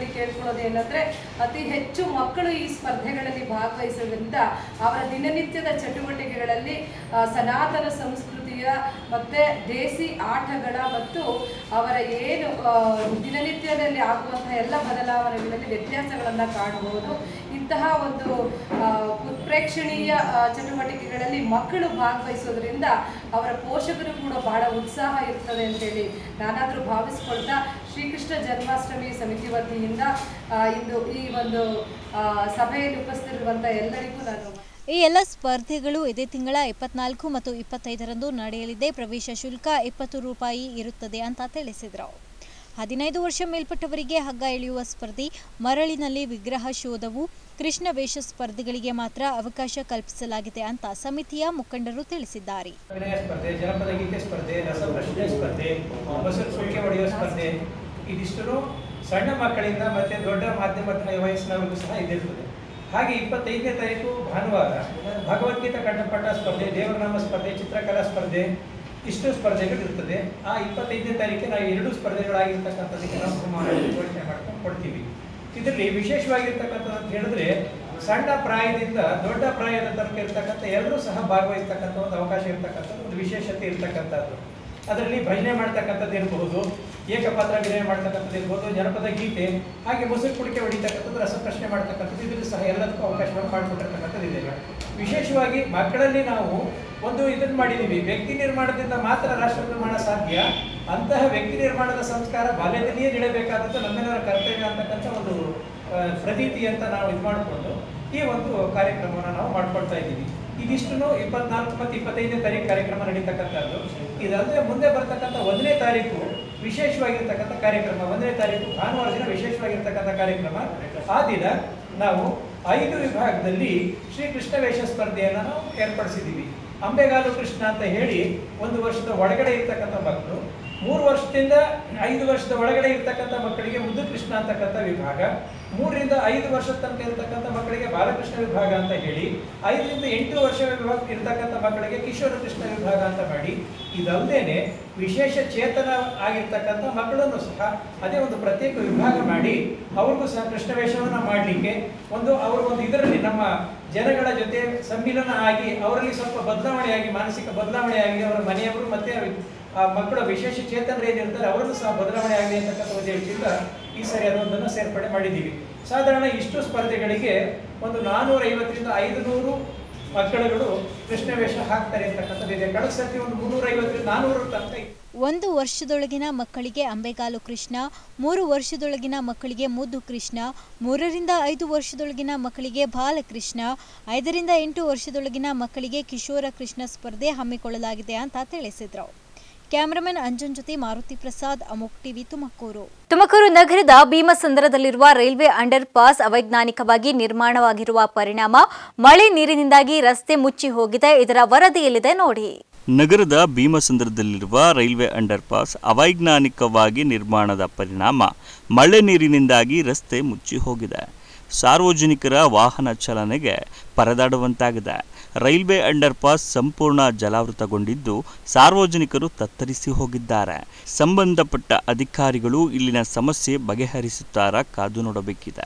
ಸಂದರ್ಭದಲ್ಲಿ ಕೇಳ್ಕೊಳ್ಳೋದು ಏನಂದ್ರೆ ಅತಿ ಹೆಚ್ಚು ಮಕ್ಕಳು ಈ ಸ್ಪರ್ಧೆಗಳಲ್ಲಿ ಭಾಗವಹಿಸೋದ್ರಿಂದ ಅವರ ದಿನನಿತ್ಯದ ಚಟುವಟಿಕೆಗಳಲ್ಲಿ ಆ, ಸನಾತನ ಸಂಸ್ಕೃತಿಯ ಮತ್ತೆ ದೇಸಿ ಆಟಗಳ ಮತ್ತು ಅವರ ಏನು ಆ, ದಿನನಿತ್ಯದಲ್ಲಿ ಆಗುವಂತಹ ಎಲ್ಲ ಬದಲಾವಣೆಗಳಲ್ಲಿ ವ್ಯತ್ಯಾಸಗಳನ್ನು ಕಾಣಬಹುದು ಇಂತಹ ಒಂದು ಆ, ಉತ್ಪ್ರೇಕ್ಷಣೀಯ ಆ, ಚಟುವಟಿಕೆಗಳಲ್ಲಿ ಮಕ್ಕಳು ಭಾಗವಹಿಸೋದ್ರಿಂದ ಅವರ ಪೋಷಕರು ಕೂಡ ಬಹಳ ಉತ್ಸಾಹ ಇರ್ತದೆ ಅಂತೇಳಿ ನಾನಾದರೂ ಭಾವಿಸ್ಕೊಳ್ತಾ ಶ್ರೀಕೃಷ್ಣ ಜನ್ಮಾಷ್ಟಮಿ ಸಮಿತಿ ವತಿಯಿಂದ ಆ, ಇಂದು ಈ ಒಂದು ಆ, ಸಭೆಯಲ್ಲಿ ಉಪಸ್ಥಿತಿರುವಂಥ ಎಲ್ಲರಿಗೂ ನಾನು ಈ ಎಲ್ಲ ಸ್ಪರ್ಧೆಗಳು ಇದೇ ತಿಂಗಳ ಇಪ್ಪತ್ನಾಲ್ಕು ಮತ್ತು ಇಪ್ಪತ್ತೈದರಂದು ನಡೆಯಲಿದೆ ಪ್ರವೇಶ ಶುಲ್ಕ ಇಪ್ಪತ್ತು ರೂಪಾಯಿ ಇರುತ್ತದೆ ಅಂತ ತಿಳಿಸಿದರು ಹದಿನೈದು ವರ್ಷ ಮೇಲ್ಪಟ್ಟವರಿಗೆ ಹಗ್ಗ ಎಳೆಯುವ ಸ್ಪರ್ಧೆ ಮರಳಿನಲ್ಲಿ ವಿಗ್ರಹ ಶೋಧವು ಕೃಷ್ಣ ವೇಷ ಸ್ಪರ್ಧೆಗಳಿಗೆ ಮಾತ್ರ ಅವಕಾಶ ಕಲ್ಪಿಸಲಾಗಿದೆ ಅಂತ ಸಮಿತಿಯ ಮುಖಂಡರು ತಿಳಿಸಿದ್ದಾರೆ ಅಭಿನಯ ಸ್ಪರ್ಧೆ ಜನಪದ ಗೀತೆ ಸ್ಪರ್ಧೆ ರಸಪ್ರಶ್ನೆ ಸ್ಪರ್ಧೆ ಮೊಸರು ಸುಳಿಕೆ ಹೊಡೆಯುವ ಸ್ಪರ್ಧೆ ಇದಿಷ್ಟು ಸಣ್ಣ ಮಕ್ಕಳಿಂದ ಮತ್ತೆ ದೊಡ್ಡ ಮಾಧ್ಯಮ ವಯಸ್ಸಿನವರಿಗೂ ಸಹ ಇದಿರ್ತದೆ ಹಾಗೆ ಇಪ್ಪತ್ತೈದನೇ ತಾರೀಕು ಭಾನುವಾರ ಭಗವದ್ಗೀತಾ ಕಂಠಪಾಠ ಸ್ಪರ್ಧೆ ದೇವರನಾಮ ಸ್ಪರ್ಧೆ ಚಿತ್ರಕಲಾ ಸ್ಪರ್ಧೆ ಇಷ್ಟು ಸ್ಪರ್ಧೆಗಳು ಇರ್ತದೆ ಆ ಇಪ್ಪತ್ತೈದನೇ ತಾರೀಕಿಗೆ ನಾವು ಎರಡು ಸ್ಪರ್ಧೆಗಳಾಗಿರ್ತಕ್ಕಂಥದ್ದಕ್ಕೆ ನಾವು ಬಹುಮಾನ ಘೋಷಣೆ ಮಾಡ್ಕೊಂಡು ಕೊಡ್ತೀವಿ ಇದರಲ್ಲಿ ವಿಶೇಷವಾಗಿರ್ತಕ್ಕಂಥದ್ದು ಅಂತ ಹೇಳಿದ್ರೆ ಸಣ್ಣ ಪ್ರಾಯದಿಂದ ದೊಡ್ಡ ಪ್ರಾಯದ ತನಕ ಇರ್ತಕ್ಕಂಥ ಎಲ್ಲರೂ ಸಹ ಭಾಗವಹಿಸ್ತಕ್ಕಂಥ ಒಂದು ಅವಕಾಶ ಇರ್ತಕ್ಕಂಥದ್ದು ಒಂದು ವಿಶೇಷತೆ ಇರ್ತಕ್ಕಂಥದ್ದು ಅದರಲ್ಲಿ ಭಜನೆ ಮಾಡ್ತಕ್ಕಂಥದ್ದು ಇರಬಹುದು ಏಕಪಾತ್ರ ಅಭಿನಯ ಮಾಡ್ತಕ್ಕಂಥದ್ದು ಇರ್ಬೋದು ಜನಪದ ಗೀತೆ ಹಾಗೆ ಮೊಸರು ಕುಡಿಕೆ ಹೊಡಿತಕ್ಕಂಥದ್ದು ರಸಪ್ರಶ್ನೆ ಮಾಡ್ತಕ್ಕಂಥದ್ದು ಇದರಲ್ಲಿ ಸಹ ಎಲ್ಲದಕ್ಕೂ ಅವಕಾಶವನ್ನು ಮಾಡಿಕೊಟ್ಟಿರ್ತಕ್ಕಂಥದ್ದು ಇದೆ ವಿಶೇಷವಾಗಿ ಮಕ್ಕಳಲ್ಲಿ ನಾವು ಒಂದು ಇದನ್ನು ಮಾಡಿದ್ದೀವಿ ವ್ಯಕ್ತಿ ನಿರ್ಮಾಣದಿಂದ ಮಾತ್ರ ರಾಷ್ಟ್ರ ನಿರ್ಮಾಣ ಸಾಧ್ಯ ಅಂತಹ ವ್ಯಕ್ತಿ ನಿರ್ಮಾಣದ ಸಂಸ್ಕಾರ ಬಾಲ್ಯದಲ್ಲಿಯೇ ನೀಡಬೇಕಾದದ್ದು ನಮ್ಮೆಲ್ಲರ ಕರ್ತವ್ಯ ಅಂತಕ್ಕಂಥ ಒಂದು ಆ, ಪ್ರತೀತಿ ಅಂತ ನಾವು ಇದು ಮಾಡಿಕೊಂಡು ಈ ಒಂದು ಕಾರ್ಯಕ್ರಮವನ್ನು ನಾವು ಮಾಡ್ಕೊಳ್ತಾ ಇದ್ದೀವಿ ಇದಿಷ್ಟು ಇಪ್ಪತ್ನಾಲ್ಕು ಮತ್ತು ಇಪ್ಪತ್ತೈದನೇ ತಾರೀಕು ಕಾರ್ಯಕ್ರಮ ನಡೀತಕ್ಕಂಥದ್ದು ಇದಲ್ಲದೆ ಮುಂದೆ ಬರ್ತಕ್ಕಂಥ ಒಂದನೇ ತಾರೀಕು ವಿಶೇಷವಾಗಿರ್ತಕ್ಕಂಥ ಕಾರ್ಯಕ್ರಮ ಒಂದನೇ ತಾರೀಕು ಭಾನುವಾರ ದಿನ ವಿಶೇಷವಾಗಿರ್ತಕ್ಕಂಥ ಕಾರ್ಯಕ್ರಮ ಆ ದಿನ ನಾವು ಐದು ವಿಭಾಗದಲ್ಲಿ ಶ್ರೀ ಕೃಷ್ಣ ವೇಷ ಸ್ಪರ್ಧೆಯನ್ನು ನಾವು ಏರ್ಪಡಿಸಿದ್ದೀವಿ ಅಂಬೆಗಾಲು ಕೃಷ್ಣ ಅಂತ ಹೇಳಿ ಒಂದು ವರ್ಷದ ಒಳಗಡೆ ಇರ್ತಕ್ಕಂಥ ಮಕ್ಕಳು ಮೂರು ವರ್ಷದಿಂದ ಐದು ವರ್ಷದ ಒಳಗಡೆ ಇರ್ತಕ್ಕಂಥ ಮಕ್ಕಳಿಗೆ ಮುದ್ದು ಕೃಷ್ಣ ಅಂತಕ್ಕಂಥ ವಿಭಾಗ ಮೂರರಿಂದ ಐದು ವರ್ಷದ ತನಕ ಇರ್ತಕ್ಕಂಥ ಮಕ್ಕಳಿಗೆ ಬಾಲಕೃಷ್ಣ ವಿಭಾಗ ಅಂತ ಹೇಳಿ ಐದರಿಂದ ಎಂಟು ವರ್ಷ ವಿಭಾಗ ಇರ್ತಕ್ಕಂಥ ಮಕ್ಕಳಿಗೆ ಕಿಶೋರ ಕೃಷ್ಣ ವಿಭಾಗ ಅಂತ ಮಾಡಿ ಇದಲ್ಲದೇನೆ ವಿಶೇಷ ಚೇತನ ಆಗಿರ್ತಕ್ಕಂಥ ಮಕ್ಕಳನ್ನು ಸಹ ಅದೇ ಒಂದು ಪ್ರತ್ಯೇಕ ವಿಭಾಗ ಮಾಡಿ ಅವ್ರಿಗೂ ಸಹ ಕೃಷ್ಣ ವೇಷವನ್ನು ಮಾಡಲಿಕ್ಕೆ ಒಂದು ಅವರ ಒಂದು ಇದರಲ್ಲಿ ನಮ್ಮ ಜನಗಳ ಜೊತೆ ಸಮ್ಮಿಲನ ಆಗಿ ಅವರಲ್ಲಿ ಸ್ವಲ್ಪ ಬದಲಾವಣೆಯಾಗಿ ಮಾನಸಿಕ ಬದಲಾವಣೆಯಾಗಿ ಅವರ ಮನೆಯವರು ಮತ್ತೆ ಆ ಮಕ್ಕಳ ವಿಶೇಷ ಚೇತನರು ಏನಿರ್ತಾರೆ ಅವರನ್ನು ಸಹ ಬದಲಾವಣೆ ಆಗಲಿ ಅಂತಕ್ಕಂಥ ಉದ್ದೇಶದಿಂದ ಈ ಸರಿ ಅದೊಂದನ್ನು ಸೇರ್ಪಡೆ ಮಾಡಿದ್ದೀವಿ ಸಾಧಾರಣ ಇಷ್ಟು ಸ್ಪರ್ಧೆಗಳಿಗೆ ಒಂದು ನಾನ್ನೂರ ಐವತ್ತರಿಂದ ಐದು ನೂರು ಮಕ್ಕಳುಗಳು ಕೃಷ್ಣ ವೇಷ ಹಾಕ್ತಾರೆ ಅಂತಕ್ಕಂಥದ್ದು ಇದೆ ಕಳೆದ ಸರ್ತಿ ಒಂದು ಮುನ್ನೂರ ಐವತ್ತರಿಂದ ನಾನ್ನೂರು ತನಕ ಇತ್ತು. ಒಂದು ವರ್ಷದೊಳಗಿನ ಮಕ್ಕಳಿಗೆ ಅಂಬೆಗಾಲು ಕೃಷ್ಣ ಮೂರು ವರ್ಷದೊಳಗಿನ ಮಕ್ಕಳಿಗೆ ಮುದ್ದು ಕೃಷ್ಣ ಮೂರರಿಂದ ಐದು ವರ್ಷದೊಳಗಿನ ಮಕ್ಕಳಿಗೆ ಬಾಲಕೃಷ್ಣ ಐದರಿಂದ ಎಂಟು ವರ್ಷದೊಳಗಿನ ಮಕ್ಕಳಿಗೆ ಕಿಶೋರ ಕೃಷ್ಣ ಸ್ಪರ್ಧೆ ಹಮ್ಮಿಕೊಳ್ಳಲಾಗಿದೆ ಅಂತ ತಿಳಿಸಿದ್ರು ಕ್ಯಾಮರಾಮನ್ ಅಂಜನ್ ಜೊತೆ ಮಾರುತಿ ಪ್ರಸಾದ್ ಅಮೋಕ್ ಟಿವಿ ತುಮಕೂರು ತುಮಕೂರು ನಗರದ ಭೀಮಸಂದ್ರದಲ್ಲಿರುವ ರೈಲ್ವೆ ಅಂಡರ್ ಪಾಸ್ ಅವೈಜ್ಞಾನಿಕವಾಗಿ ನಿರ್ಮಾಣವಾಗಿರುವ ಪರಿಣಾಮ ಮಳೆ ನೀರಿನಿಂದಾಗಿ ರಸ್ತೆ ಮುಚ್ಚಿ ಹೋಗಿದೆ ಇದರ ವರದಿಯಲ್ಲಿದೆ ನೋಡಿ ನಗರದ ಭೀಮಸಂದ್ರದಲ್ಲಿರುವ ರೈಲ್ವೆ ಅಂಡರ್ ಪಾಸ್ ಅವೈಜ್ಞಾನಿಕವಾಗಿ ನಿರ್ಮಾಣದ ಪರಿಣಾಮ ಮಳೆ ನೀರಿನಿಂದಾಗಿ ರಸ್ತೆ ಮುಚ್ಚಿ ಹೋಗಿದೆ ಸಾರ್ವಜನಿಕರ ವಾಹನ ಚಲನೆಗೆ ಪರದಾಡುವಂತಾಗಿದೆ ರೈಲ್ವೆ ಅಂಡರ್ ಪಾಸ್ ಸಂಪೂರ್ಣ ಜಲಾವೃತಗೊಂಡಿದ್ದು ಸಾರ್ವಜನಿಕರು ತತ್ತರಿಸಿ ಹೋಗಿದ್ದಾರೆ ಸಂಬಂಧಪಟ್ಟ ಅಧಿಕಾರಿಗಳು ಇಲ್ಲಿನ ಸಮಸ್ಯೆ ಬಗೆಹರಿಸುತ್ತಾರಾ ಕಾದು ನೋಡಬೇಕಿದೆ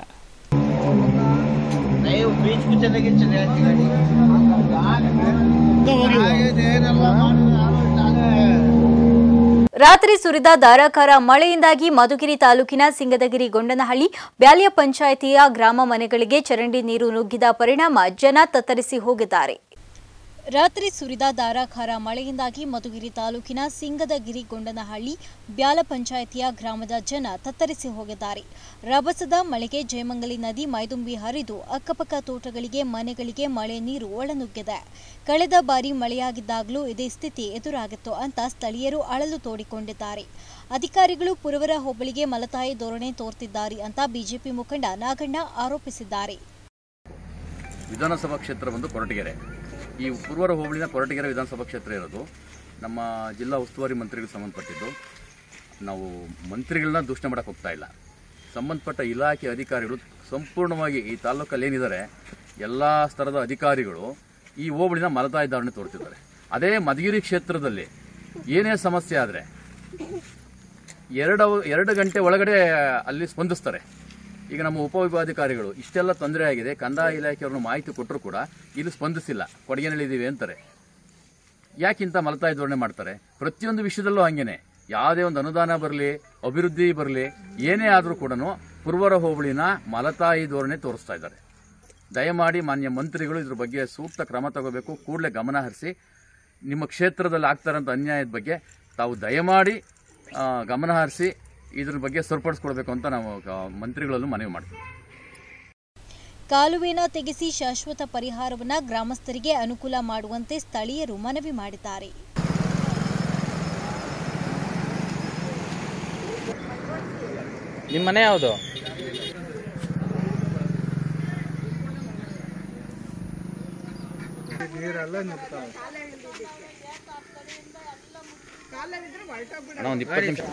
ರಾತ್ರಿ ಸುರಿದ ಧಾರಾಕಾರ ಮಳೆಯಿಂದಾಗಿ ಮಧುಗಿರಿ ತಾಲೂಕಿನ ಸಿಂಗದಗಿರಿ ಗೊಂಡನಹಳ್ಳಿ ಬ್ಯಾಲ್ಯ ಪಂಚಾಯಿತಿಯ ಗ್ರಾಮ ಮನೆಗಳಿಗೆ ಚರಂಡಿ ನೀರು ನುಗ್ಗಿದ ಪರಿಣಾಮ ಜನ ತತ್ತರಿಸಿ ಹೋಗಿದ್ದಾರೆ ರಾತ್ರಿ ಸುರಿದ ಧಾರಾಕಾರ ಮಳೆಯಿಂದಾಗಿ ಮಧುಗಿರಿ ತಾಲೂಕಿನ ಸಿಂಗದಗಿರಿ ಗೊಂಡನಹಳ್ಳಿ ಬ್ಯಾಲ ಪಂಚಾಯಿತಿಯ ಗ್ರಾಮದ ಜನ ತತ್ತರಿಸಿ ಹೋಗಿದ್ದಾರೆ ರಭಸದ ಮಳೆಗೆ ಜಯಮಂಗಲಿ ನದಿ ಮೈದುಂಬಿ ಹರಿದು ಅಕ್ಕಪಕ್ಕ ತೋಟಗಳಿಗೆ ಮನೆಗಳಿಗೆ ಮಳೆ ನೀರು ಒಳನುಗ್ಗಿದೆ ಕಳೆದ ಬಾರಿ ಮಳೆಯಾಗಿದ್ದಾಗಲೂ ಇದೇ ಸ್ಥಿತಿ ಎದುರಾಗಿತ್ತು ಅಂತ ಸ್ಥಳೀಯರು ಅಳಲು ತೋಡಿಕೊಂಡಿದ್ದಾರೆ ಅಧಿಕಾರಿಗಳು ಪುರವರ ಹೋಬಳಿಗೆ ಮಲತಾಯಿ ಧೋರಣೆ ತೋರ್ತಿದ್ದಾರೆ ಅಂತ ಬಿಜೆಪಿ ಮುಖಂಡ ನಾಗಣ್ಣ ಆರೋಪಿಸಿದ್ದಾರೆ ವಿಧಾನಸಭಾ ಕ್ಷೇತ್ರ ಬಂದು ಕೊರಟಗೆರೆ ಈ ಪೂರ್ವರ ಹೋಬಳಿನ ಕೊರಟಗೆರೆ ವಿಧಾನಸಭಾ ಕ್ಷೇತ್ರ ಇರೋದು ನಮ್ಮ ಜಿಲ್ಲಾ ಉಸ್ತುವಾರಿ ಮಂತ್ರಿಗಳಿಗೆ ಸಂಬಂಧಪಟ್ಟಿದ್ದು ನಾವು ಮಂತ್ರಿಗಳನ್ನ ದೂಷಣೆ ಮಾಡೋಕ್ಕೆ ಹೋಗ್ತಾ ಇಲ್ಲ ಸಂಬಂಧಪಟ್ಟ ಇಲಾಖೆ ಅಧಿಕಾರಿಗಳು ಸಂಪೂರ್ಣವಾಗಿ ಈ ತಾಲೂಕಲ್ಲಿ ಏನಿದ್ದಾರೆ ಎಲ್ಲ ಸ್ತರದ ಅಧಿಕಾರಿಗಳು ಈ ಹೋಬಳಿನ ಮಲತಾಯಿ ಧಾರಣೆ ತೋರ್ತಿದ್ದಾರೆ ಅದೇ ಮಧುಗಿರಿ ಕ್ಷೇತ್ರದಲ್ಲಿ ಏನೇ ಸಮಸ್ಯೆ ಆದರೆ ಎರಡು ಎರಡು ಗಂಟೆ ಒಳಗಡೆ ಅಲ್ಲಿ ಸ್ಪಂದಿಸ್ತಾರೆ ಈಗ ನಮ್ಮ ಉಪವಿಭಾಗಾಧಿಕಾರಿಗಳು ಇಷ್ಟೆಲ್ಲ ತೊಂದರೆ ಆಗಿದೆ ಕಂದಾಯ ಇಲಾಖೆಯವ್ರನ್ನ ಮಾಹಿತಿ ಕೊಟ್ಟರು ಕೂಡ ಇಲ್ಲಿ ಸ್ಪಂದಿಸಿಲ್ಲ ಕೊಡಗಿನಲ್ಲಿದ್ದೀವಿ ಅಂತಾರೆ ಯಾಕಿಂತ ಮಲತಾಯಿ ಧೋರಣೆ ಮಾಡ್ತಾರೆ ಪ್ರತಿಯೊಂದು ವಿಷಯದಲ್ಲೂ ಹಂಗೇನೆ ಯಾವುದೇ ಒಂದು ಅನುದಾನ ಬರಲಿ ಅಭಿವೃದ್ಧಿ ಬರಲಿ ಏನೇ ಆದರೂ ಕೂಡ ಪುರ್ವರ ಹೋಬಳಿನ ಮಲತಾಯಿ ಧೋರಣೆ ತೋರಿಸ್ತಾ ಇದ್ದಾರೆ ದಯಮಾಡಿ ಮಾನ್ಯ ಮಂತ್ರಿಗಳು ಇದ್ರ ಬಗ್ಗೆ ಸೂಕ್ತ ಕ್ರಮ ತಗೋಬೇಕು ಕೂಡಲೇ ಗಮನ ಹರಿಸಿ ನಿಮ್ಮ ಕ್ಷೇತ್ರದಲ್ಲಿ ಆಗ್ತಾರಂಥ ಅನ್ಯಾಯದ ಬಗ್ಗೆ ತಾವು ದಯಮಾಡಿ ಆ, ಗಮನ ಹರಿಸಿ ಇದ್ರ ಬಗ್ಗೆ ಸರಿಪಡಿಸ್ಕೊಡ್ಬೇಕು ಅಂತ ನಾವು ಆ, ಮಂತ್ರಿಗಳಲ್ಲೂ ಮನವಿ ಮಾಡ್ತೀವಿ ಕಾಲುವೆನ ತೆಗೆಸಿ ಶಾಶ್ವತ ಪರಿಹಾರವನ್ನ ಗ್ರಾಮಸ್ಥರಿಗೆ ಅನುಕೂಲ ಮಾಡುವಂತೆ ಸ್ಥಳೀಯರು ಮನವಿ ಮಾಡಿದ್ದಾರೆ ನಿಮ್ಮ ಮನೆ ಯಾವುದು ನೀರೆಲ್ಲ ನಿಂತಾವೆ ಅಣ್ಣ ಒಂದು ಇಪ್ಪತ್ತು ನಿಮಿಷ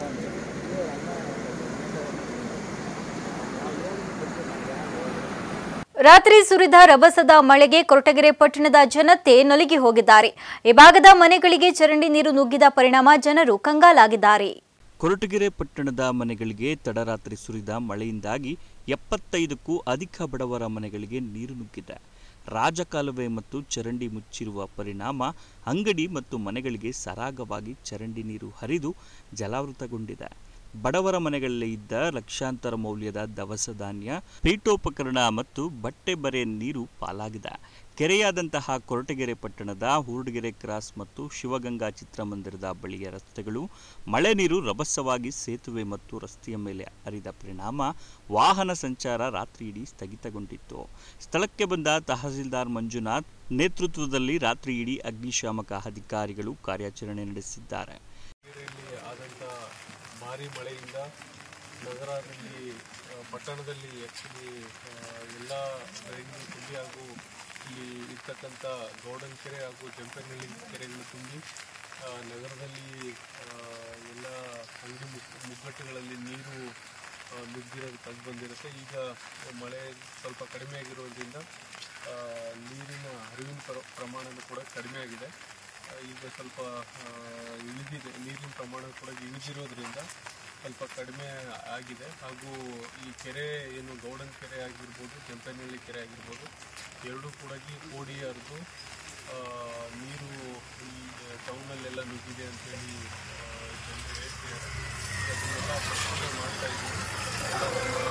ರಾತ್ರಿ ಸುರಿದ ರಭಸದ ಮಳೆಗೆ ಕೊರಟಗೆರೆ ಪಟ್ಟಣದ ಜನತೆ ನಲುಗಿ ಹೋಗಿದ್ದಾರೆ ಈ ಭಾಗದ ಮನೆಗಳಿಗೆ ಚರಂಡಿ ನೀರು ನುಗ್ಗಿದ ಪರಿಣಾಮ ಜನರು ಕಂಗಾಲಾಗಿದ್ದಾರೆ ಕೊರಟಗೆರೆ ಪಟ್ಟಣದ ಮನೆಗಳಿಗೆ ತಡರಾತ್ರಿ ಸುರಿದ ಮಳೆಯಿಂದಾಗಿ ಎಪ್ಪತ್ತೈದಕ್ಕೂ ಅಧಿಕ ಬಡವರ ಮನೆಗಳಿಗೆ ನೀರು ನುಗ್ಗಿದೆ ರಾಜಕಾಲುವೆ ಮತ್ತು ಚರಂಡಿ ಮುಚ್ಚಿರುವ ಪರಿಣಾಮ ಅಂಗಡಿ ಮತ್ತು ಮನೆಗಳಿಗೆ ಸರಾಗವಾಗಿ ಚರಂಡಿ ನೀರು ಹರಿದು ಜಲಾವೃತಗೊಂಡಿದೆ ಬಡವರ ಮನೆಗಳಲ್ಲಿ ಇದ್ದ ಲಕ್ಷಾಂತರ ಮೌಲ್ಯದ ದವಸ ಧಾನ್ಯ ಪೀಠೋಪಕರಣ ಮತ್ತು ಬಟ್ಟೆ ಬರೆ ನೀರು ಪಾಲಾಗಿದೆ ಕೆರೆಯಾದಂತಹ ಕೊರಟಗೆರೆ ಪಟ್ಟಣದ ಹೂರ್ಡಗೆರೆ ಕ್ರಾಸ್ ಮತ್ತು ಶಿವಗಂಗಾ ಚಿತ್ರಮಂದಿರದ ಬಳಿಯ ರಸ್ತೆಗಳು ಮಳೆ ನೀರು ರಭಸವಾಗಿ ಸೇತುವೆ ಮತ್ತು ರಸ್ತೆಯ ಮೇಲೆ ಹರಿದ ಪರಿಣಾಮ ವಾಹನ ಸಂಚಾರ ರಾತ್ರಿ ಇಡೀ ಸ್ಥಗಿತಗೊಂಡಿತ್ತು ಸ್ಥಳಕ್ಕೆ ಬಂದ ತಹಸೀಲ್ದಾರ್ ಮಂಜುನಾಥ್ ನೇತೃತ್ವದಲ್ಲಿ ರಾತ್ರಿ ಇಡೀ ಅಗ್ನಿಶಾಮಕ ಅಧಿಕಾರಿಗಳು ಕಾರ್ಯಾಚರಣೆ ನಡೆಸಿದ್ದಾರೆ ಕೆರೆಯಲ್ಲಿ ಆದಂಥ ಭಾರಿ ಮಳೆಯಿಂದ ನಗರದಲ್ಲಿ ಆ, ಪಟ್ಟಣದಲ್ಲಿ ಆ್ಯಕ್ಚುಲಿ ಎಲ್ಲ ಡ್ರೈನ್ಗಳು ತುಂಬಿ ಹಾಗೂ ಇಲ್ಲಿ ಇರ್ತಕ್ಕಂಥ ಗೌಡನ್ ಕೆರೆ ಹಾಗೂ ಜಂಪೇನಹಳ್ಳಿ ಕೆರೆಗಳು ತುಂಬಿ ಆ, ನಗರದಲ್ಲಿ ಆ, ಎಲ್ಲ ಅಂಗಡಿ ಮುಗ್- ಮುಗ್ಗಟ್ಟುಗಳಲ್ಲಿ ನೀರು ಆ, ನುಗ್ಗಿರೋದು ಕಂಡು ಬಂದಿರುತ್ತೆ ಈಗ ಮಳೆ ಸ್ವಲ್ಪ ಕಡಿಮೆ ಆಗಿರೋದ್ರಿಂದ ಆ, ನೀರಿನ ಹರಿವಿನ ಪ್ರ- ಪ್ರಮಾಣನೂ ಕೂಡ ಕಡಿಮೆ ಆಗಿದೆ ಆ, ಈಗ ಸ್ವಲ್ಪ ಆ, ಇಳಿದಿದೆ ನೀರಿನ ಪ್ರಮಾಣ ಕೂಡ ಇಳಿದಿರೋದ್ರಿಂದ ಸ್ವಲ್ಪ ಕಡಿಮೆ ಆಗಿದೆ ಹಾಗೂ ಈ ಕೆರೆ ಏನು ಗೌಡನ್ ಕೆರೆ ಆಗಿರ್ಬೋದು ಕೆಂಪನಹಳ್ಳಿ ಕೆರೆ ಆಗಿರ್ಬೋದು ಎರಡೂ ಕೂಡ ಕೋಡಿ ಹರಿದು ಆ, ನೀರು ಈ ಟೌನಲ್ಲೆಲ್ಲ ನುಗ್ಗಿದೆ ಅಂತೇಳಿ ಆ, ಜನರು ಹೇಳ್ತಿದ್ದಾರೆ ಅದನ್ನೆಲ್ಲ ಪರಿಶೀಲನೆ ಮಾಡ್ತಾ ಇದ್ದೀವಿ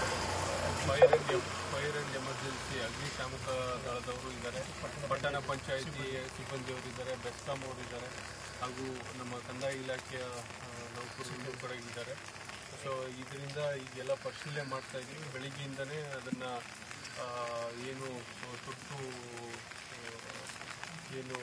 fire and fire and emergency ಅಗ್ನಿಶಾಮಕ ದಳದವರು ಇದ್ದಾರೆ ಪಟ್ಟಣ ಪಂಚಾಯಿತಿ ಸಿಬ್ಬಂದಿಯವರು ಇದ್ದಾರೆ ಬೆಸ್ಕಾಂ ಅವರು ಇದ್ದಾರೆ ಹಾಗೂ ನಮ್ಮ ಕಂದಾಯ ಇಲಾಖೆಯ ಆ, ನೌಕರರು ಕೂಡ ಇದ್ದಾರೆ ಸೊ ಇದರಿಂದ ಈಗೆಲ್ಲ ಪರಿಶೀಲನೆ ಮಾಡ್ತಾ ಇದ್ದೀವಿ ಬೆಳಿಗ್ಗೆಯಿಂದನೇ ಅದನ್ನು ಏನು ತುರ್ತು ಆ, ಏನು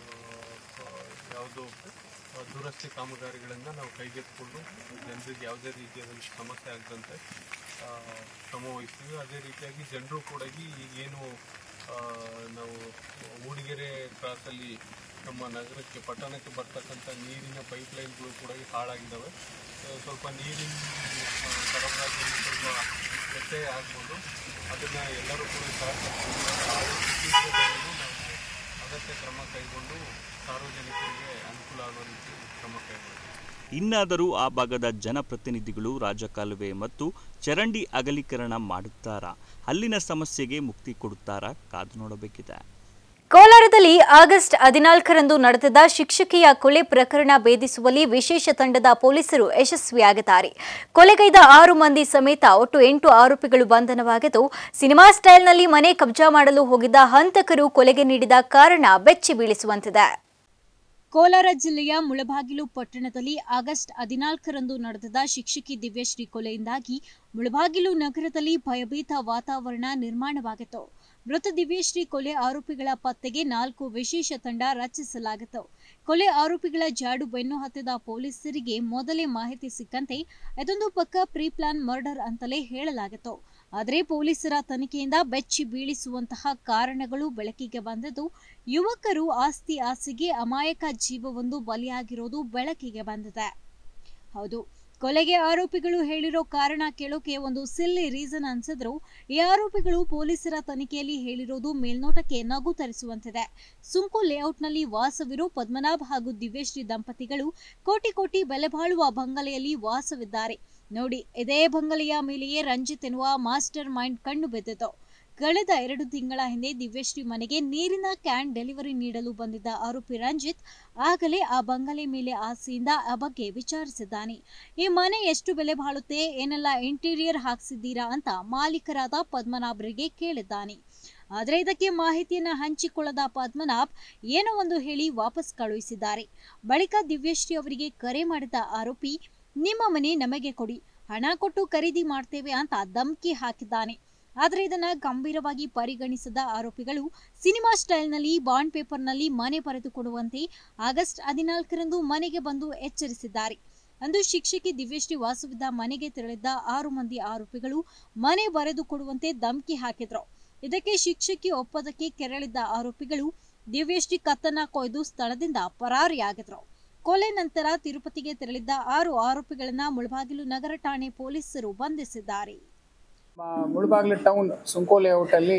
ಯಾವುದು ದುರಸ್ತಿ ಕಾಮಗಾರಿಗಳನ್ನು ನಾವು ಕೈಗೆತ್ತಿಕೊಂಡು ಜನರಿಗೆ ಯಾವುದೇ ರೀತಿಯ ಒಂದು ಸಮಸ್ಯೆ ಆಗದಂತೆ ಆ, ಶ್ರಮ ವಹಿಸ್ತೀವಿ ಅದೇ ರೀತಿಯಾಗಿ ಜನರು ಕೂಡ ಈಗೇನು ಆ, ನಾವು ಮೂಡಿಗೆರೆ ಕ್ರಾಸಲ್ಲಿ ನಮ್ಮ ನಗರಕ್ಕೆ ಪಟ್ಟಣಕ್ಕೆ ಬರ್ತಕ್ಕಂಥ ನೀರಿನ ಪೈಪ್ಲೈನ್ಗಳು ಕೂಡ ಹಾಳಾಗಿದ್ದಾವೆ ಸೊ, ಸ್ವಲ್ಪ ನೀರಿನ ಆ, ಸರಬರಾಜಲ್ಲಿ ಸ್ವಲ್ಪ ವ್ಯತ್ಯಯ ಆಗ್ಬೋದು ಅದನ್ನು ಎಲ್ಲರೂ ಕೂಡ ಸಹಕರಿಸಿಕೊಂಡು ಆದಷ್ಟು ಶೀಘ್ರದಲ್ಲಿಯೂ ನಾವು ಅಗತ್ಯ ಕ್ರಮ ಕೈಗೊಂಡು ಸಾರ್ವಜನಿಕರಿಗೆ ಅನುಕೂಲ ಆಗೋ ರೀತಿ ಕ್ರಮ ಕೈಗೊಳ್ತೀವಿ ಇನ್ನಾದರೂ ಆ ಭಾಗದ ಜನಪ್ರತಿನಿಧಿಗಳು ರಾಜಕಾಲುವೆ ಮತ್ತು ಚರಂಡಿ ಅಗಲೀಕರಣ ಮಾಡುತ್ತಾರಾ ಅಲ್ಲಿನ ಸಮಸ್ಯೆಗೆ ಮುಕ್ತಿ ಕೊಡುತ್ತಾರಾ ಕಾದು ನೋಡಬೇಕಿದೆ ಕೋಲಾರದಲ್ಲಿ ಆಗಸ್ಟ್ ಹದಿನಾಲ್ಕರಂದು ನಡೆದ ಶಿಕ್ಷಕಿಯ ಕೊಲೆ ಪ್ರಕರಣ ಭೇದಿಸುವಲ್ಲಿ ವಿಶೇಷ ತಂಡದ ಪೊಲೀಸರು ಯಶಸ್ವಿಯಾಗಿದ್ದಾರೆ ಕೊಲೆಗೈದ ಆರು ಮಂದಿ ಸಮೇತ ಒಟ್ಟು ಎಂಟು ಆರೋಪಿಗಳು ಬಂಧನವಾಗಿದ್ದು ಸಿನಿಮಾ ಸ್ಟೈಲ್ನಲ್ಲಿ ಮನೆ ಕಬ್ಜಾ ಮಾಡಲು ಹೋಗಿದ್ದ ಹಂತಕರು ಕೊಲೆಗೆ ನೀಡಿದ ಕಾರಣ ಬೆಚ್ಚಿ ಬೀಳಿಸುವಂತಿದೆ ಕೋಲಾರ ಜಿಲ್ಲೆಯ ಮುಳಬಾಗಿಲು ಪಟ್ಟಣದಲ್ಲಿ ಆಗಸ್ಟ್ ಹದಿನಾಲ್ಕರಂದು ನಡೆದ ಶಿಕ್ಷಕಿ ದಿವ್ಯಶ್ರೀ ಕೊಲೆಯಿಂದಾಗಿ ಮುಳಬಾಗಿಲು ನಗರದಲ್ಲಿ ಭಯಭೀತ ವಾತಾವರಣ ನಿರ್ಮಾಣವಾಗಿತ್ತು ಮೃತ ದಿವ್ಯಶ್ರೀ ಕೊಲೆ ಆರೋಪಿಗಳ ಪತ್ತೆಗೆ ನಾಲ್ಕು ವಿಶೇಷ ತಂಡ ರಚಿಸಲಾಗಿತ್ತು ಕೊಲೆ ಆರೋಪಿಗಳ ಜಾಡು ಬೆನ್ನು ಹತ್ತಿದ ಪೊಲೀಸರಿಗೆ ಮೊದಲೇ ಮಾಹಿತಿ ಸಿಕ್ಕಂತೆ ಇದೊಂದು ಪಕ್ಕ ಪ್ರೀ ಪ್ಲಾನ್ ಮರ್ಡರ್ ಅಂತಲೇ ಹೇಳಲಾಗಿತ್ತು ಆದರೆ ಪೊಲೀಸರ ತನಿಖೆಯಿಂದ ಬೆಚ್ಚಿ ಬೀಳಿಸುವಂತಹ ಕಾರಣಗಳು ಬೆಳಕಿಗೆ ಬಂದಿದ್ದು ಯುವಕರು ಆಸ್ತಿ ಆಸೆಗೆ ಅಮಾಯಕ ಜೀವವೊಂದು ಬಲಿಯಾಗಿರೋದು ಬೆಳಕಿಗೆ ಬಂದಿದೆ ಹೌದು ಕೊಲೆಗೆ ಆರೋಪಿಗಳು ಹೇಳಿರೋ ಕಾರಣ ಕೇಳೋಕೆ ಒಂದು ಸಿಲ್ಲಿ ರೀಸನ್ ಅನ್ಸಿದ್ರು ಈ ಆರೋಪಿಗಳು ಪೊಲೀಸರ ತನಿಖೆಯಲ್ಲಿ ಹೇಳಿರೋದು ಮೇಲ್ನೋಟಕ್ಕೆ ನಗು ತರಿಸುವಂತಿದೆ ಸುಂಕು ಲೇಔಟ್ನಲ್ಲಿ ವಾಸವಿರೋ ಪದ್ಮನಾಭ್ ಹಾಗೂ ದಿವ್ಯಶ್ರೀ ದಂಪತಿಗಳು ಕೋಟಿ ಕೋಟಿ ಬೆಲೆ ಬಾಳುವ ಬಂಗಲೆಯಲ್ಲಿ ವಾಸವಿದ್ದಾರೆ ನೋಡಿ ಇದೇ ಬಂಗಲೆಯ ಮೇಲೆಯೇ ರಂಜಿತ್ ಎನ್ನುವ ಮಾಸ್ಟರ್ ಮೈಂಡ್ ಕಣ್ಣು ಬಿದ್ದಿತು ಕಳೆದ ಎರಡು ತಿಂಗಳ ಹಿಂದೆ ದಿವ್ಯಶ್ರೀ ಮನೆಗೆ ನೀರಿನ ಕ್ಯಾನ್ ಡೆಲಿವರಿ ನೀಡಲು ಬಂದಿದ್ದ ಆರೋಪಿ ರಂಜಿತ್ ಆಗಲೇ ಆ ಬಂಗಲೆ ಮೇಲೆ ಆಸೆಯಿಂದ ಆ ಬಗ್ಗೆ ವಿಚಾರಿಸಿದ್ದಾನೆ ಈ ಮನೆ ಎಷ್ಟು ಬೆಲೆ ಬಾಳುತ್ತೆ ಏನೆಲ್ಲ ಇಂಟೀರಿಯರ್ ಹಾಕ್ಸಿದ್ದೀರಾ ಅಂತ ಮಾಲೀಕರಾದ ಪದ್ಮನಾಭರಿಗೆ ಕೇಳಿದ್ದಾನೆ ಆದರೆ ಇದಕ್ಕೆ ಮಾಹಿತಿಯನ್ನ ಹಂಚಿಕೊಳ್ಳದ ಪದ್ಮನಾಭ್ ಏನೋ ಒಂದು ಹೇಳಿ ವಾಪಸ್ ಕಳುಹಿಸಿದ್ದಾರೆ ಬಳಿಕ ದಿವ್ಯಶ್ರೀ ಅವರಿಗೆ ಕರೆ ಮಾಡಿದ ಆರೋಪಿ ನಿಮ್ಮ ಮನೆ ನಮಗೆ ಕೊಡಿ ಹಣ ಕೊಟ್ಟು ಖರೀದಿ ಮಾಡ್ತೇವೆ ಅಂತ ಧಮ್ಕಿ ಹಾಕಿದ್ದಾನೆ ಆದರೆ ಇದನ್ನ ಗಂಭೀರವಾಗಿ ಪರಿಗಣಿಸದ ಆರೋಪಿಗಳು ಸಿನಿಮಾ ಸ್ಟೈಲ್ನಲ್ಲಿ ಬಾಂಡ್ ಪೇಪರ್ನಲ್ಲಿ ಮನೆ ಬರೆದುಕೊಡುವಂತೆ ಆಗಸ್ಟ್ ಹದಿನಾಲ್ಕರಂದು ಮನೆಗೆ ಬಂದು ಎಚ್ಚರಿಸಿದ್ದಾರೆ ಅಂದು ಶಿಕ್ಷಕಿ ದಿವ್ಯಶ್ರೀ ವಾಸವಿದ್ದ ಮನೆಗೆ ತೆರಳಿದ್ದ ಆರು ಮಂದಿ ಆರೋಪಿಗಳು ಮನೆ ಬರೆದು ಕೊಡುವಂತೆ ಧಮ್ಕಿ ಹಾಕಿದ್ರು ಇದಕ್ಕೆ ಶಿಕ್ಷಕಿ ಒಪ್ಪದಕ್ಕೆ ಕೆರಳಿದ್ದ ಆರೋಪಿಗಳು ದಿವ್ಯಶ್ರೀ ಕತ್ತನ್ನ ಕೊಯ್ದು ಸ್ಥಳದಿಂದ ಪರಾರಿಯಾಗಿದ್ರು ಕೊಲೆ ನಂತರ ತಿರುಪತಿಗೆ ತೆರಳಿದ್ದ ಆರು ಆರೋಪಿಗಳನ್ನ ಮುಳಬಾಗಿಲು ನಗರ ಠಾಣೆ ಪೊಲೀಸರು ಬಂಧಿಸಿದ್ದಾರೆ ಮುಳಬಾಗಿಲು ಟೌನ್ ಸುಂಕೋ ಲೇಔಟಲ್ಲಿ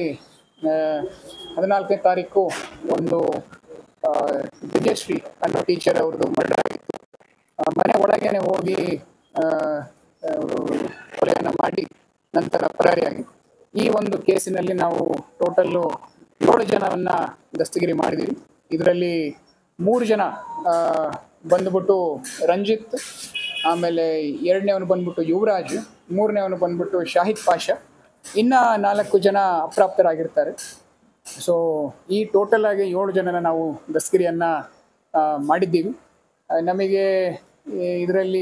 ಹದಿನಾಲ್ಕನೇ ತಾರೀಕು ಒಂದು ಆ, ವಿಜಯಶ್ರೀ ಅನ್ನೋ ಟೀಚರ್ ಅವ್ರದ್ದು ಮರ್ಡರ್ ಆಗಿತ್ತು ಆ, ಮನೆ ಒಳಗೇನೆ ಹೋಗಿ ಆ, ಅವರು ಕೊಲೆಯನ್ನು ಮಾಡಿ ನಂತರ ಪರಾರಿಯಾಗಿತ್ತು ಈ ಒಂದು ಕೇಸಿನಲ್ಲಿ ನಾವು ಟೋಟಲ್ಲು ಏಳು ಜನವನ್ನ ದಸ್ತಗಿರಿ ಮಾಡಿದ್ದೀವಿ ಇದರಲ್ಲಿ ಮೂರು ಜನ ಆ, ಬಂದ್ಬಿಟ್ಟು ರಂಜಿತ್ ಆಮೇಲೆ ಎರಡನೇವನು ಬಂದ್ಬಿಟ್ಟು ಯುವರಾಜ್ ಮೂರನೇವನು ಬಂದ್ಬಿಟ್ಟು ಶಾಹಿದ್ ಪಾಷಾ ಇನ್ನ ನಾಲ್ಕು ಜನ ಅಪ್ರಾಪ್ತರಾಗಿರ್ತಾರೆ ಸೊ ಈ ಟೋಟಲ್ ಆಗಿ ಏಳು ಜನನ ನಾವು ದಸ್ಕಿರಿಯನ್ನ ಆ, ಮಾಡಿದ್ದೀವಿ ಆ, ನಮಗೆ ಇದರಲ್ಲಿ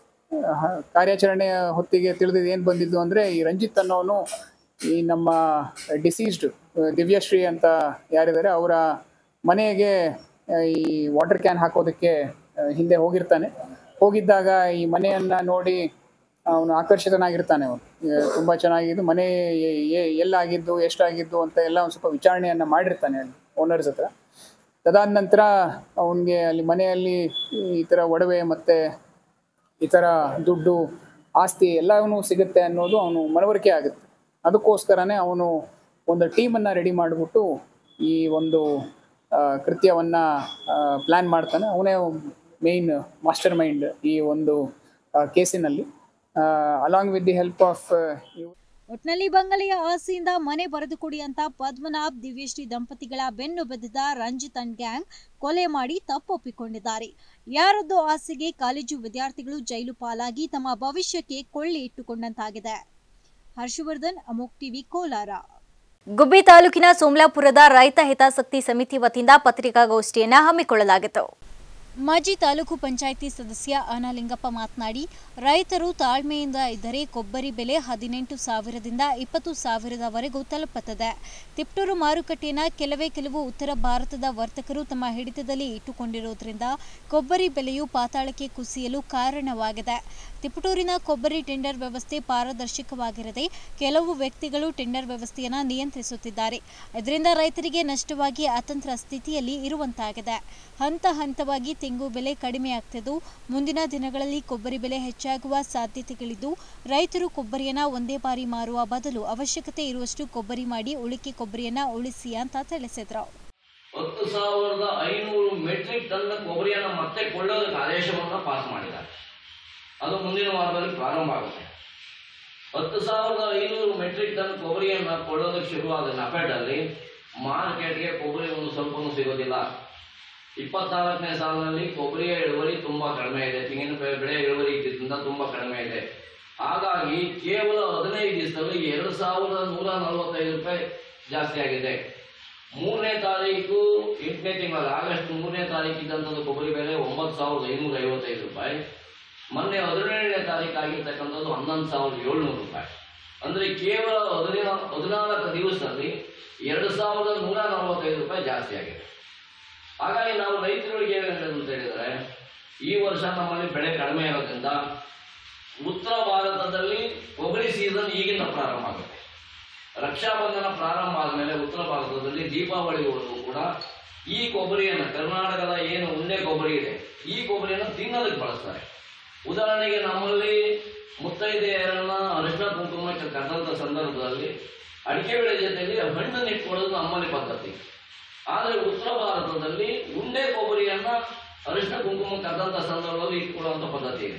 ಕಾರ್ಯಾಚರಣೆಯ ಹೊತ್ತಿಗೆ ತಿಳಿದಿದ್ದು ಏನು ಬಂದಿದ್ದು ಅಂದರೆ ಈ ರಂಜಿತ್ ಅನ್ನೋನು ಈ ನಮ್ಮ ಡಿಸೀಸ್ಡ್ ದಿವ್ಯಶ್ರೀ ಅಂತ ಯಾರಿದ್ದಾರೆ ಅವರ ಮನೆಗೆ ಆ, ಈ ವಾಟರ್ ಕ್ಯಾನ್ ಹಾಕೋದಕ್ಕೆ ಆ, ಹಿಂದೆ ಹೋಗಿರ್ತಾನೆ ಹೋಗಿದ್ದಾಗ ಈ ಮನೆಯನ್ನ ನೋಡಿ ಅವನು ಆಕರ್ಷಿತನಾಗಿರ್ತಾನೆ ಅವನು ತುಂಬ ಚೆನ್ನಾಗಿದ್ದು ಮನೆ ಎ- ಎ- ಎಲ್ಲಾಗಿದ್ದು ಎಷ್ಟಾಗಿದ್ದು ಅಂತ ಎಲ್ಲ ಒಂದು ಸ್ವಲ್ಪ ವಿಚಾರಣೆಯನ್ನು ಮಾಡಿರ್ತಾನೆ ಓನರ್ಸ್ ಹತ್ರ ಅದಾದ ನಂತರ ಅವನಿಗೆ ಅಲ್ಲಿ ಮನೆಯಲ್ಲಿ ಈ ಥರ ಒಡವೆ ಮತ್ತು ಈ ಥರ ದುಡ್ಡು ಆಸ್ತಿ ಎಲ್ಲವೂ ಸಿಗುತ್ತೆ ಅನ್ನೋದು ಅವನು ಮನವರಿಕೆ ಆಗುತ್ತೆ ಅದಕ್ಕೋಸ್ಕರನೇ ಅವನು ಒಂದು ಟೀಮನ್ನು ರೆಡಿ ಮಾಡಿಬಿಟ್ಟು ಈ ಒಂದು ಕೃತ್ಯವನ್ನು ಪ್ಲ್ಯಾನ್ ಮಾಡ್ತಾನೆ ಅವನೇ ಮೇಯ್ನ್ ಮಾಸ್ಟರ್ ಮೈಂಡ್ ಈ ಒಂದು ಕೇಸಿನಲ್ಲಿ along with the help of ಒಟ್ನಲ್ಲಿ ಬಂಗಲೆಯ ಆಸೆಯಿಂದ ಮನೆ ಬರೆದುಕೊಡಿ ಅಂತ ಪದ್ಮನಾಭ್ ದಿವ್ಯಶ್ರೀ ದಂಪತಿಗಳ ಬೆನ್ನು ಬೆದ್ದಿದ್ದ ರಂಜಿತ್ ಅಂಡ್ ಗ್ಯಾಂಗ್ ಕೊಲೆ ಮಾಡಿ ತಪ್ಪೊಪ್ಪಿಕೊಂಡಿದ್ದಾರೆ ಯಾರದ್ದೋ ಆಸೆಗೆ ಕಾಲೇಜು ವಿದ್ಯಾರ್ಥಿಗಳು ಜೈಲು ಪಾಲಾಗಿ ತಮ್ಮ ಭವಿಷ್ಯಕ್ಕೆ ಕೊಳ್ಳಿ ಇಟ್ಟುಕೊಂಡಂತಾಗಿದೆ ಹರ್ಷವರ್ಧನ್ ಅಮೋಕ್ ಟಿವಿ ಕೋಲಾರ ಗುಬ್ಬಿ ತಾಲೂಕಿನ ಸೋಮಲಾಪುರದ ರೈತ ಹಿತಾಸಕ್ತಿ ಸಮಿತಿ ವತಿಯಿಂದ ಪತ್ರಿಕಾಗೋಷ್ಠಿಯನ್ನ ಹಮ್ಮಿಕೊಳ್ಳಲಾಗಿತ್ತು ಮಾಜಿ ತಾಲೂಕು ಪಂಚಾಯಿತಿ ಸದಸ್ಯ ಅನಲಿಂಗಪ್ಪ ಮಾತನಾಡಿ ರೈತರು ತಾಳ್ಮೆಯಿಂದ ಇದ್ದರೆ ಕೊಬ್ಬರಿ ಬೆಲೆ ಹದಿನೆಂಟು ಸಾವಿರದಿಂದ ಇಪ್ಪತ್ತು ಸಾವಿರದವರೆಗೂ ತಲುಪುತ್ತದೆ ತಿಪ್ಟೂರು ಮಾರುಕಟ್ಟೆಯನ್ನು ಕೆಲವೇ ಕೆಲವು ಉತ್ತರ ಭಾರತದ ವರ್ತಕರು ತಮ್ಮ ಹಿಡಿತದಲ್ಲಿ ಇಟ್ಟುಕೊಂಡಿರುವುದರಿಂದ ಕೊಬ್ಬರಿ ಬೆಲೆಯು ಪಾತಾಳಕ್ಕೆ ಕುಸಿಯಲು ಕಾರಣವಾಗಿದೆ ತಿಪಟೂರಿನ ಕೊಬ್ಬರಿ ಟೆಂಡರ್ ವ್ಯವಸ್ಥೆ ಪಾರದರ್ಶಕವಾಗಿರದೆ ಕೆಲವು ವ್ಯಕ್ತಿಗಳು ಟೆಂಡರ್ ವ್ಯವಸ್ಥೆಯನ್ನು ನಿಯಂತ್ರಿಸುತ್ತಿದ್ದಾರೆ ಇದರಿಂದ ರೈತರಿಗೆ ನಷ್ಟವಾಗಿ ಅತಂತ್ರ ಸ್ಥಿತಿಯಲ್ಲಿ ಇರುವಂತಾಗಿದೆ ಹಂತ ಹಂತವಾಗಿ ತೆಂಗು ಬೆಲೆ ಕಡಿಮೆಯಾಗ್ತಿದ್ದು ಮುಂದಿನ ದಿನಗಳಲ್ಲಿ ಕೊಬ್ಬರಿ ಬೆಲೆ ಹೆಚ್ಚಾಗುವ ಸಾಧ್ಯತೆಗಳಿದ್ದು ರೈತರು ಕೊಬ್ಬರಿಯನ್ನ ಒಂದೇ ಬಾರಿ ಮಾರುವ ಬದಲು ಅವಶ್ಯಕತೆ ಇರುವಷ್ಟು ಕೊಬ್ಬರಿ ಮಾಡಿ ಉಳಿಕೆ ಕೊಬ್ಬರಿಯನ್ನ ಉಳಿಸಿ ಅಂತ ತಿಳಿಸಿದ್ರು ಹತ್ತು ಸಾವಿರದ ಐನೂರು ಮೆಟ್ರಿಕ್ ಟನ್ ಕೊಬ್ಬರಿಯನ್ನು ಮತ್ತೆ ಕೊಳ್ಳೋದಕ್ಕೆ ಆದೇಶವನ್ನು ಪಾಸ್ ಮಾಡಿದ್ದಾರೆ ಅದು ಮುಂದಿನ ವಾರದಲ್ಲಿ ಪ್ರಾರಂಭ ಆಗುತ್ತೆ ಹತ್ತು ಸಾವಿರದ ಐನೂರು ಮೆಟ್ರಿಕ್ ಟನ್ ಕೊಬ್ಬರಿಯನ್ನು ಕೊಳ್ಳೋದಕ್ಕೆ ಶುರುವಾದ ನಫೆಡಲ್ಲಿ ಮಾರ್ಕೆಟ್ಗೆ ಕೊಬ್ಬರಿ ಒಂದು ಸ್ವಲ್ಪನೂ ಸಿಗೋದಿಲ್ಲ ಇಪ್ಪತ್ನಾಲ್ಕನೇ ಸಾಲಿನಲ್ಲಿ ಕೊಬ್ಬರಿಯ ಇಳುವರಿ ತುಂಬ ಕಡಿಮೆ ಇದೆ ತೆಂಗಿನ ಬೆ- ಬೆಳೆ ಇಳುವರಿ ಇದ್ದಿದ್ದರಿಂದ ತುಂಬ ಕಡಿಮೆ ಇದೆ ಹಾಗಾಗಿ ಕೇವಲ ಹದಿನೈದು ದಿವಸದಲ್ಲಿ ಎರಡು ಸಾವಿರದ ನೂರ ನಲವತ್ತೈದು ರೂಪಾಯಿ ಜಾಸ್ತಿ ಆಗಿದೆ ಮೂರನೇ ತಾರೀಕು ಎಂಟನೇ ತಿಂಗಳಲ್ಲಿ ಆಗಸ್ಟ್ ಮೂರನೇ ತಾರೀಕು ಇದ್ದಂಥದ್ದು ಕೊಬ್ಬರಿ ಬೆಲೆ ಒಂಬತ್ತು ಸಾವಿರದ ಐನೂರ ಐವತ್ತೈದು ರೂಪಾಯಿ ಮೊನ್ನೆ ಹದಿನೇಳನೇ ತಾರೀಕು ಆಗಿರ್ತಕ್ಕಂಥದ್ದು ಹನ್ನೊಂದು ಸಾವಿರದ ಏಳ್ನೂರು ರೂಪಾಯಿ ಅಂದರೆ ಕೇವಲ ಹದಿನೇಳು ಹದಿನಾಲ್ಕು ದಿವಸದಲ್ಲಿ ಎರಡು ಸಾವಿರದ ನೂರ ನಲವತ್ತೈದು ರೂಪಾಯಿ ಜಾಸ್ತಿ ಆಗಿದೆ ಹಾಗಾಗಿ ನಾವು ರೈತರುಗಳಿಗೆ ಏನು ಹೇಳೋದು ಅಂತ ಹೇಳಿದರೆ ಈ ವರ್ಷ ನಮ್ಮಲ್ಲಿ ಬೆಳೆ ಕಡಿಮೆ ಇರೋದ್ರಿಂದ ಉತ್ತರ ಭಾರತದಲ್ಲಿ ಕೊಬ್ಬರಿ ಸೀಸನ್ ಈಗಿನ ಪ್ರಾರಂಭ ಆಗುತ್ತೆ ರಕ್ಷಾಬಂಧನ ಪ್ರಾರಂಭ ಆದಮೇಲೆ ಉತ್ತರ ಭಾರತದಲ್ಲಿ ದೀಪಾವಳಿವರೆಗೂ ಕೂಡ ಈ ಕೊಬ್ಬರಿಯನ್ನು ಕರ್ನಾಟಕದ ಏನು ಉಂಡೆ ಕೊಬ್ಬರಿ ಇದೆ ಈ ಕೊಬ್ಬರಿಯನ್ನು ತಿನ್ನೋದಕ್ಕೆ ಬಳಸ್ತಾರೆ ಉದಾಹರಣೆಗೆ ನಮ್ಮಲ್ಲಿ ಮುತ್ತೈದೆಯರನ್ನ ಅರಿಶಿನ ಕುಂಕುಮಕ್ಕೆ ಕರೆದಂಥ ಸಂದರ್ಭದಲ್ಲಿ ಅಡಿಕೆ ಬೆಳೆ ಜೊತೆಗೆ ಹಣ್ಣನ್ನು ಇಟ್ಕೊಳ್ಳೋದು ನಮ್ಮಲ್ಲಿ ಪದ್ಧತಿ ಆದರೆ ಉತ್ತರ ಭಾರತದಲ್ಲಿ ಉಂಡೆ ಕೊಬ್ಬರಿಯನ್ನ ಅರಿಶಿನ ಕುಂಕುಮ ಕರೆದಂಥ ಸಂದರ್ಭದಲ್ಲಿ ಇಟ್ಕೊಳ್ಳುವಂಥ ಪದ್ಧತಿ ಇದೆ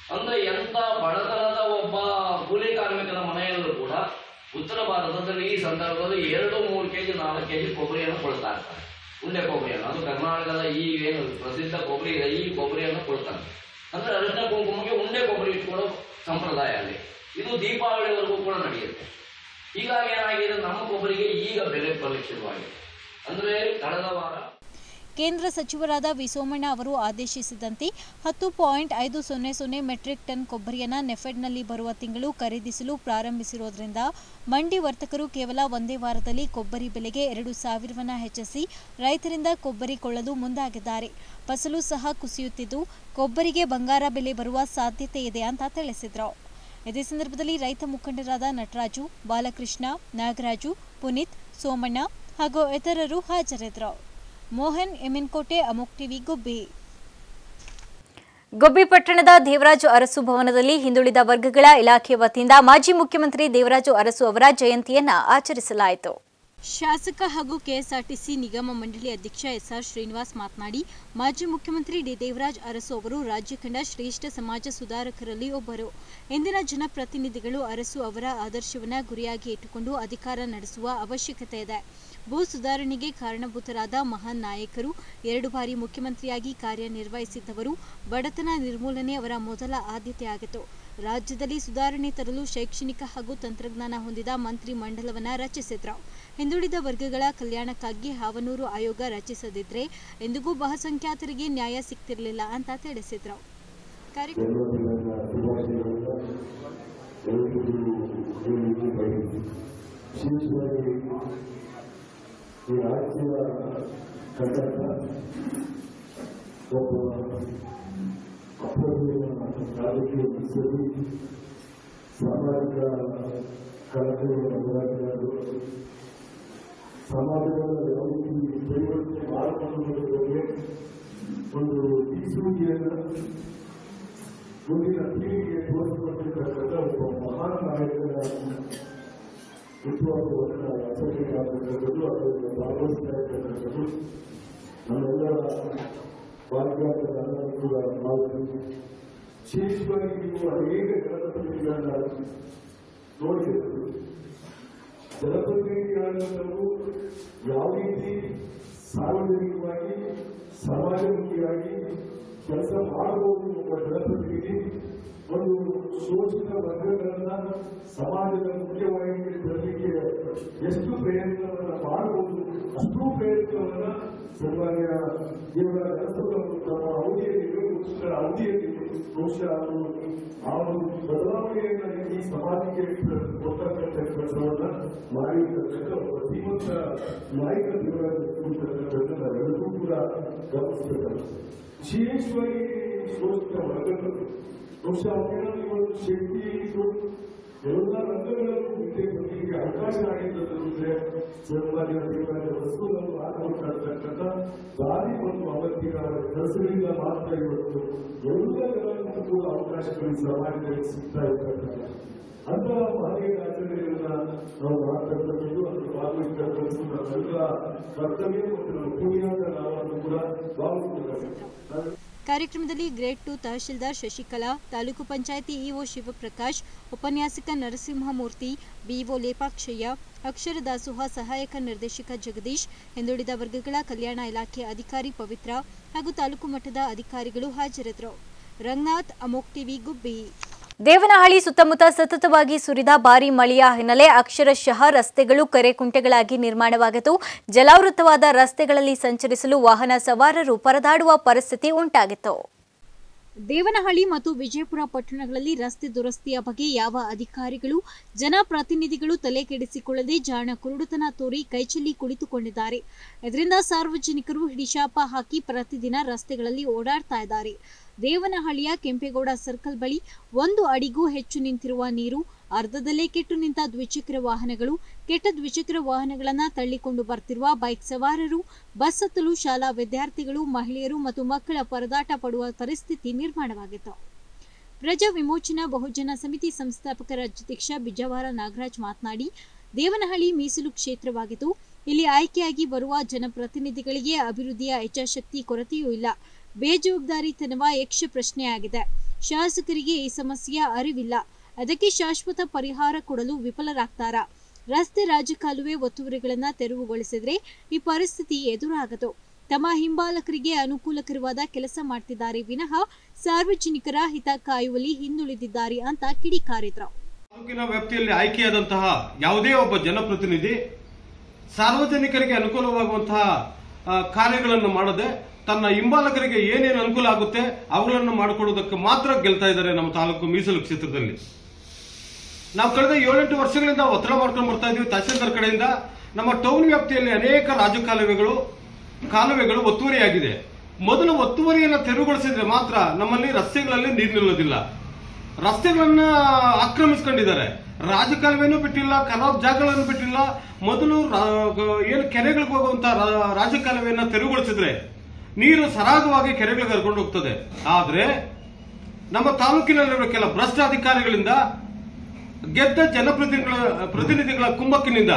ಅಂದ್ರೆ ಎಂತ ಬಡತನದ ಒಬ್ಬ ಕೂಲಿ ಕಾರ್ಮಿಕನ ಮನೆಯಲ್ಲೂ ಕೂಡ ಉತ್ತರ ಭಾರತದಲ್ಲಿ ಈ ಸಂದರ್ಭದಲ್ಲಿ ಎರಡು ಮೂರು ಕೆಜಿ ನಾಲ್ಕು ಕೆಜಿ ಕೊಬ್ಬರಿಯನ್ನು ಕೊಡ್ತಾ ಇರ್ತಾರೆ ಉಂಡೆ ಕೊಬ್ಬರಿಯನ್ನು ಅದು ಕರ್ನಾಟಕದ ಈ ಏನು ಪ್ರಸಿದ್ಧ ಕೊಬ್ಬರಿ ಇದೆ ಈ ಕೊಬ್ಬರಿಯನ್ನು ಕೊಡ್ತಾರೆ ಅಂದ್ರೆ ಅರಿಶಿನ ಕುಂಕುಮಕ್ಕೆ ಉಂಡೆ ಕೊಬ್ಬರಿ ಇಟ್ಕೊಳ್ಳೋ ಸಂಪ್ರದಾಯ ಅಲ್ಲಿ ಇದು ದೀಪಾವಳಿವರೆಗೂ ಕೂಡ ನಡೆಯುತ್ತೆ ಹೀಗಾಗಿ ಏನಾಗಿದೆ ನಮ್ಮ ಕೊಬ್ಬರಿಗೆ ಈಗ ಬೆಲೆ ಬರಲಿಕ್ಕೆ ಶುರುವಾಗಿದೆ ಅಂದ್ರೆ ಕಳೆದ ವಾರ ಕೇಂದ್ರ ಸಚಿವರಾದ ವಿ ಸೋಮಣ್ಣ ಅವರು ಆದೇಶಿಸಿದಂತೆ ಹತ್ತು ಪಾಯಿಂಟ್ ಐದು ಸೊನ್ನೆ ಸೊನ್ನೆ ಮೆಟ್ರಿಕ್ ಟನ್ ಕೊಬ್ಬರಿಯನ್ನು ನೆಫೆಡ್ನಲ್ಲಿ ಬರುವ ತಿಂಗಳು ಖರೀದಿಸಲು ಪ್ರಾರಂಭಿಸಿರೋದ್ರಿಂದ ಮಂಡಿ ವರ್ತಕರು ಕೇವಲ ಒಂದೇ ವಾರದಲ್ಲಿ ಕೊಬ್ಬರಿ ಬೆಲೆಗೆ ಎರಡು ಸಾವಿರವನ್ನ ಹೆಚ್ಚಿಸಿ ರೈತರಿಂದ ಕೊಬ್ಬರಿ ಕೊಳ್ಳಲು ಮುಂದಾಗಿದ್ದಾರೆ ಫಸಲು ಸಹ ಕುಸಿಯುತ್ತಿದ್ದು ಕೊಬ್ಬರಿಗೆ ಬಂಗಾರ ಬೆಲೆ ಬರುವ ಸಾಧ್ಯತೆ ಇದೆ ಅಂತ ತಿಳಿಸಿದ್ರು ಇದೇ ಸಂದರ್ಭದಲ್ಲಿ ರೈತ ಮುಖಂಡರಾದ ನಟರಾಜು ಬಾಲಕೃಷ್ಣ ನಾಗರಾಜು ಪುನೀತ್ ಸೋಮಣ್ಣ ಹಾಗೂ ಇತರರು ಹಾಜರಿದ್ದರು ಮೋಹನ್ ಎಮಿನ್ಕೋಟೆ ಅಮೋಕ್ ಟಿವಿ ಗುಬ್ಬಿ ಗೊಬ್ಬಿ ಪಟ್ಟಣದ ದೇವರಾಜು ಅರಸು ಭವನದಲ್ಲಿ ಹಿಂದುಳಿದ ವರ್ಗಗಳ ಇಲಾಖೆ ವತಿಯಿಂದ ಮಾಜಿ ಮುಖ್ಯಮಂತ್ರಿ ದೇವರಾಜು ಅರಸು ಅವರ ಜಯಂತಿಯನ್ನ ಆಚರಿಸಲಾಯಿತು ಶಾಸಕ ಹಾಗೂ ಕೆಎಸ್ಆರ್ಟಿಸಿ ನಿಗಮ ಮಂಡಳಿ ಅಧ್ಯಕ್ಷ ಎಸ್ಆರ್ ಶ್ರೀನಿವಾಸ್ ಮಾತನಾಡಿ ಮಾಜಿ ಮುಖ್ಯಮಂತ್ರಿ ಡಿ ದೇವರಾಜ್ ಅರಸು ಅವರು ರಾಜ್ಯ ಕಂಡ ಶ್ರೇಷ್ಠ ಸಮಾಜ ಸುಧಾರಕರಲ್ಲಿ ಒಬ್ಬರು ಇಂದಿನ ಜನಪ್ರತಿನಿಧಿಗಳು ಅರಸು ಅವರ ಆದರ್ಶವನ್ನ ಗುರಿಯಾಗಿ ಇಟ್ಟುಕೊಂಡು ಅಧಿಕಾರ ನಡೆಸುವ ಅವಶ್ಯಕತೆ ಇದೆ ಭೂ ಸುಧಾರಣೆಗೆ ಕಾರಣಭೂತರಾದ ಮಹಾನ್ ನಾಯಕರು ಎರಡು ಬಾರಿ ಮುಖ್ಯಮಂತ್ರಿಯಾಗಿ ಕಾರ್ಯನಿರ್ವಹಿಸಿದ್ದವರು ಬಡತನ ನಿರ್ಮೂಲನೆ ಅವರ ಮೊದಲ ಆದ್ಯತೆಯಾಗಿತ್ತು ರಾಜ್ಯದಲ್ಲಿ ಸುಧಾರಣೆ ತರಲು ಶೈಕ್ಷಣಿಕ ಹಾಗೂ ತಂತ್ರಜ್ಞಾನ ಹೊಂದಿದ ಮಂತ್ರಿ ಮಂಡಲವನ್ನ ರಚಿಸಿದ್ರು ಹಿಂದುಳಿದ ವರ್ಗಗಳ ಕಲ್ಯಾಣಕ್ಕಾಗಿ ಹಾವನೂರು ಆಯೋಗ ರಚಿಸದಿದ್ರೆ ಎಂದಿಗೂ ಬಹುಸಂಖ್ಯಾತರಿಗೆ ನ್ಯಾಯ ಸಿಗ್ತಿರ್ಲಿಲ್ಲ ಅಂತ ತಿಳಿಸಿದ್ರು ಕಾರ್ಯಕ್ರಮ ವಿಶೇಷವಾಗಿ ಈ ರಾಜ್ಯ ಕಂಡಂತ ಒಬ್ಬ ಅಪ್ರತಿಮ ರಾಜಕೀಯ ಮುತ್ಸದಿ ಸಾಮಾಜಿಕ ಕಳಕಳಿಯ ಹೋರಾಟಗಾರರು ಸಮಾಜದ ಯಾವ ರೀತಿ ಪರಿವರ್ತನೆ ಮಾಡಬಹುದು ಬಗ್ಗೆ ಒಂದು ದಿಕ್ಸೂಚಿಯನ್ನು ಮುಂದಿನ ಪೀಳಿಗೆಗೆ ತೋರಿಸಿಕೊಟ್ಟಿರ್ತಕ್ಕಂಥ ಒಬ್ಬ ಮಹಾನ್ ನಾಯಕರ ಹುಟ್ಟುಹಬ್ಬವನ್ನು ಆಚರಣೆ ಮಾಡತಕ್ಕಂಥದ್ದು ಅದರಲ್ಲಿ ಭಾಗವಹಿಸ್ತಾ ಇರ್ತಕ್ಕಂಥದ್ದು ನಮ್ಮೆಲ್ಲರ ಭಾಗ್ಯದ ನನ್ನನ್ನು ಕೂಡ ಮಾಡುತ್ತೀವಿ ವಿಶೇಷವಾಗಿ ನೀವು ಅನೇಕ ಜನಪ್ರತಿನಿಧಿಗಳನ್ನ ನೋಡಿದ್ದೀರಿ ಜನಪ್ರತಿನಿಧಿಗಳನ್ನವರು ಯಾವ ರೀತಿ ಸಾರ್ವಜನಿಕವಾಗಿ ಸಮಾಜಮುಖಿಯಾಗಿ ಕೆಲಸ ಮಾಡಬಹುದು ಒಬ್ಬ ಜನಪ್ರತಿನಿಧಿ ಒಂದು ಶೋಷಿತ ವರ್ಗಗಳನ್ನ ಸಮಾಜದ ಮುಖ್ಯವಾಹಿನಿಗೆ ತರಲಿಕ್ಕೆ ಎಷ್ಟು ಪ್ರಯತ್ನವನ್ನ ಮಾಡಬಹುದು ಅಷ್ಟು ಪ್ರಯತ್ನವನ್ನ ಸನ್ಮಾನ್ಯ ದೇವರ ಕೆಲಸವನ್ನು ತಮ್ಮ ಅವಧಿಯಲ್ಲಿ ಮುಖ್ಯರ ಅವಧಿಯಲ್ಲಿ ಬಹುಶಃ ಅವರು ಆ ಒಂದು ಬದಲಾವಣೆಯನ್ನ ಈ ಸಮಾಜಕ್ಕೆ ಕೊಟ್ಟಂತ ಕೆಲಸವನ್ನ ಮಾಡಿರ್ತಕ್ಕಂಥ ಒಬ್ಬ ಧೀಮಂತ ನಾಯಕ ದೇವರಾಜ ನಾವೆಲ್ಲರೂ ಕೂಡ ಗಮನಿಸಬೇಕಾಗುತ್ತೆ ವಿಶೇಷವಾಗಿ ಶೋಷಿತ ವರ್ಗಗಳು ಬಹುಶಃ ಅವರಲ್ಲಿ ಒಂದು ಶಕ್ತಿ ಇತ್ತು ಎಲ್ಲ ರಂಗಗಳಲ್ಲೂ ಮುಂದೆ ಬರಲಿಕ್ಕೆ ಅವಕಾಶ ಆಗಿದ್ದದಂದ್ರೆ ಸನ್ಮಾನ್ಯ ದೇವರಾಜ ವಸ್ತುಗಳನ್ನು ಹಾಕಬೇಕಾಗ್ತಕ್ಕಂಥ ದಾರಿ ಮತ್ತು ಅವತ್ತಿನ ಕೆಲಸಗಳಿಂದ ಮಾತ್ರ ಇವತ್ತು ಎಲ್ಲ ಜನರಿಗೂ ಕೂಡ ಅವಕಾಶಗಳು ಈ ಸಮಾಜದಲ್ಲಿ ಸಿಗ್ತಾ ಇರ್ತಕ್ಕಂಥ ಅಂತ ಮಹನೀಯ ಆಚರಣೆಗಳನ್ನ ನಾವು ಮಾಡ್ತಕ್ಕಂಥದ್ದು ಅದನ್ನು ಭಾಗವಹಿಸ್ತಕ್ಕಂಥದ್ದು ನಮ್ಮೆಲ್ಲ ಕರ್ತವ್ಯ ಮತ್ತು ನಮ್ಮ ಪುಣ್ಯ ಅಂತ ನಾವು ಅದನ್ನು ಕೂಡ ಭಾವಿಸ್ಕೊಳ್ಬೇಕು ಕಾರ್ಯಕ್ರಮದಲ್ಲಿ grade two tahsildar Shashikala taluk panchayat EO Shivaprakash ಉಪನ್ಯಾಸಕ ನರಸಿಂಹಮೂರ್ತಿ ಬಿಇಒ ಲೇಪಾಕ್ಷಯ್ಯ ಅಕ್ಷರ ದಾಸೋಹ ಸಹಾಯಕ ನಿರ್ದೇಶಕ ಜಗದೀಶ್ ಹಿಂದುಳಿದ ವರ್ಗಗಳ ಕಲ್ಯಾಣ ಇಲಾಖೆ ಅಧಿಕಾರಿ ಪವಿತ್ರ ಹಾಗೂ ತಾಲೂಕು ಮಟ್ಟದ ಅಧಿಕಾರಿಗಳು ಹಾಜರಿದ್ದರು ರಂಗನಾಥ್ ಅಮೋಕ್ ಟಿವಿ ಗುಬ್ಬಿ ದೇವನಹಳ್ಳಿ ಸುತ್ತಮುತ್ತ ಸತತವಾಗಿ ಸುರಿದ ಭಾರೀ ಮಳೆಯ ಹಿನ್ನೆಲೆ ಅಕ್ಷರಶಃ ರಸ್ತೆಗಳು ಕೆರೆ ಕುಂಟೆಗಳಾಗಿ ನಿರ್ಮಾಣವಾಗಿದ್ದು ಜಲಾವೃತವಾದ ರಸ್ತೆಗಳಲ್ಲಿ ಸಂಚರಿಸಲು ವಾಹನ ಸವಾರರು ಪರದಾಡುವ ಪರಿಸ್ಥಿತಿ ಉಂಟಾಗಿತ್ತು ದೇವನಹಳ್ಳಿ ಮತ್ತು ವಿಜಯಪುರ ಪಟ್ಟಣಗಳಲ್ಲಿ ರಸ್ತೆ ದುರಸ್ತಿಯ ಬಗ್ಗೆ ಯಾವ ಅಧಿಕಾರಿಗಳು ಜನಪ್ರತಿನಿಧಿಗಳು ತಲೆ ಕೆಡಿಸಿಕೊಳ್ಳದೆ ಜಾಣ ಕುರುಡುತನ ತೋರಿ ಕೈಚೆಲ್ಲಿ ಕುಳಿತುಕೊಂಡಿದ್ದಾರೆ ಇದರಿಂದ ಸಾರ್ವಜನಿಕರು ಹಿಡಿಶಾಪ ಹಾಕಿ ಪ್ರತಿದಿನ ರಸ್ತೆಗಳಲ್ಲಿ ಓಡಾಡ್ತಾ ಇದ್ದಾರೆ ದೇವನಹಳ್ಳಿಯ ಕೆಂಪೇಗೌಡ ಸರ್ಕಲ್ ಬಳಿ ಒಂದು ಅಡಿಗೂ ಹೆಚ್ಚು ನಿಂತಿರುವ ನೀರು ಅರ್ಧದಲ್ಲೇ ಕೆಟ್ಟು ನಿಂತ ದ್ವಿಚಕ್ರ ವಾಹನಗಳು ಕೆಟ್ಟ ದ್ವಿಚಕ್ರ ವಾಹನಗಳನ್ನ ತಳ್ಳಿಕೊಂಡು ಬರ್ತಿರುವ ಬೈಕ್ ಸವಾರರು ಬಸ್ ಹತ್ತಲು ಶಾಲಾ ವಿದ್ಯಾರ್ಥಿಗಳು ಮಹಿಳೆಯರು ಮತ್ತು ಮಕ್ಕಳ ಪರದಾಟ ಪಡುವ ಪರಿಸ್ಥಿತಿ ನಿರ್ಮಾಣವಾಗಿತ್ತು ಪ್ರಜಾ ವಿಮೋಚನಾ ಬಹುಜನ ಸಮಿತಿ ಸಂಸ್ಥಾಪಕ ರಾಜ್ಯಾಧ್ಯಕ್ಷ ಬಿಜವಾರ ನಾಗರಾಜ್ ಮಾತನಾಡಿ ದೇವನಹಳ್ಳಿ ಮೀಸಲು ಕ್ಷೇತ್ರವಾಗಿದ್ದು ಇಲ್ಲಿ ಆಯ್ಕೆಯಾಗಿ ಬರುವ ಜನಪ್ರತಿನಿಧಿಗಳಿಗೆ ಅಭಿವೃದ್ಧಿಯ ಇಚ್ಛಾಶಕ್ತಿ ಕೊರತೆಯೂ ಇಲ್ಲ ಬೇಜವಾಬ್ದಾರಿತನವ ಯಕ್ಷ ಪ್ರಶ್ನೆಯಾಗಿದೆ ಶಾಸಕರಿಗೆ ಈ ಸಮಸ್ಯೆಯ ಅರಿವಿಲ್ಲ ಅದಕ್ಕೆ ಶಾಶ್ವತ ಪರಿಹಾರ ಕೊಡಲು ವಿಫಲರಾಗ್ತಾರಾ ರಸ್ತೆ ರಾಜಕಾಲುವೆ ಒತ್ತುವರಿಗಳನ್ನ ತೆರವುಗೊಳಿಸಿದ್ರೆ ಈ ಪರಿಸ್ಥಿತಿ ಎದುರಾಗದು ತಮ್ಮ ಹಿಂಬಾಲಕರಿಗೆ ಅನುಕೂಲಕರವಾದ ಕೆಲಸ ಮಾಡ್ತಿದ್ದಾರೆ ವಿನಃ ಸಾರ್ವಜನಿಕರ ಹಿತ ಕಾಯುವಲ್ಲಿ ಹಿಂದುಳಿದಿದ್ದಾರೆ ಅಂತ ಕಿಡಿಕಾರಿದ್ರು ತಾಲೂಕಿನ ವ್ಯಾಪ್ತಿಯಲ್ಲಿ ಆಯ್ಕೆಯಾದಂತಹ ಯಾವುದೇ ಒಬ್ಬ ಜನಪ್ರತಿನಿಧಿ ಸಾರ್ವಜನಿಕರಿಗೆ ಅನುಕೂಲವಾಗುವಂತಹ ಆ, ಕಾರ್ಯಗಳನ್ನು ಮಾಡದೆ ತನ್ನ ಹಿಂಬಾಲಕರಿಗೆ ಏನೇನು ಅನುಕೂಲ ಆಗುತ್ತೆ ಅವುಗಳನ್ನು ಮಾಡಿಕೊಡೋದಕ್ಕೆ ಮಾತ್ರ ಗೆಲ್ತಾ ಇದ್ದಾರೆ ನಮ್ಮ ತಾಲೂಕು ಮೀಸಲು ಕ್ಷೇತ್ರದಲ್ಲಿ ನಾವು ಕಳೆದ ಏಳೆಂಟು ವರ್ಷಗಳಿಂದ ಒತ್ತಡ ಮಾಡ್ಕೊಂಡು ಬರ್ತಾ ಇದ್ದೀವಿ ತಹಸೀಲ್ದಾರ್ ಕಡೆಯಿಂದ ನಮ್ಮ ಟೌನ್ ವ್ಯಾಪ್ತಿಯಲ್ಲಿ ಅನೇಕ ರಾಜಕಾಲುವೆಗಳು ಕಾಲುವೆಗಳು ಒತ್ತುವರಿಯಾಗಿದೆ ಮೊದಲು ಒತ್ತುವರಿಯನ್ನು ತೆರವುಗೊಳಿಸಿದ್ರೆ ಮಾತ್ರ ನಮ್ಮಲ್ಲಿ ರಸ್ತೆಗಳಲ್ಲಿ ನೀರು ನಿಲ್ಲೋದಿಲ್ಲ ರಸ್ತೆಗಳನ್ನ ಆಕ್ರಮಿಸ್ಕೊಂಡಿದ್ದಾರೆ ರಾಜಕಾಲುವೆನೂ ಬಿಟ್ಟಿಲ್ಲ ಖರಾಬ್ ಜಾಗಗಳನ್ನು ಬಿಟ್ಟಿಲ್ಲ ಮೊದಲು ರಾ- ಏನು ಕೆರೆಗಳಿಗೆ ಹೋಗುವಂತ ರಾ- ರಾಜಕಾಲುವೆಯನ್ನ ತೆರವುಗೊಳಿಸಿದ್ರೆ ನೀರು ಸರಾಗವಾಗಿ ಕೆರೆಗಳಿಗೆ ಹರ್ಕೊಂಡು ಹೋಗ್ತದೆ ಆದ್ರೆ ನಮ್ಮ ತಾಲೂಕಿನಲ್ಲಿರುವ ಕೆಲ ಭ್ರಷ್ಟ ಅಧಿಕಾರಿಗಳಿಂದ ಗೆದ್ದ ಜನಪ್ರತಿನಿಧಿಗಳ ಪ್ರತಿನಿಧಿಗಳ ಕುಮ್ಮಕ್ಕಿನಿಂದ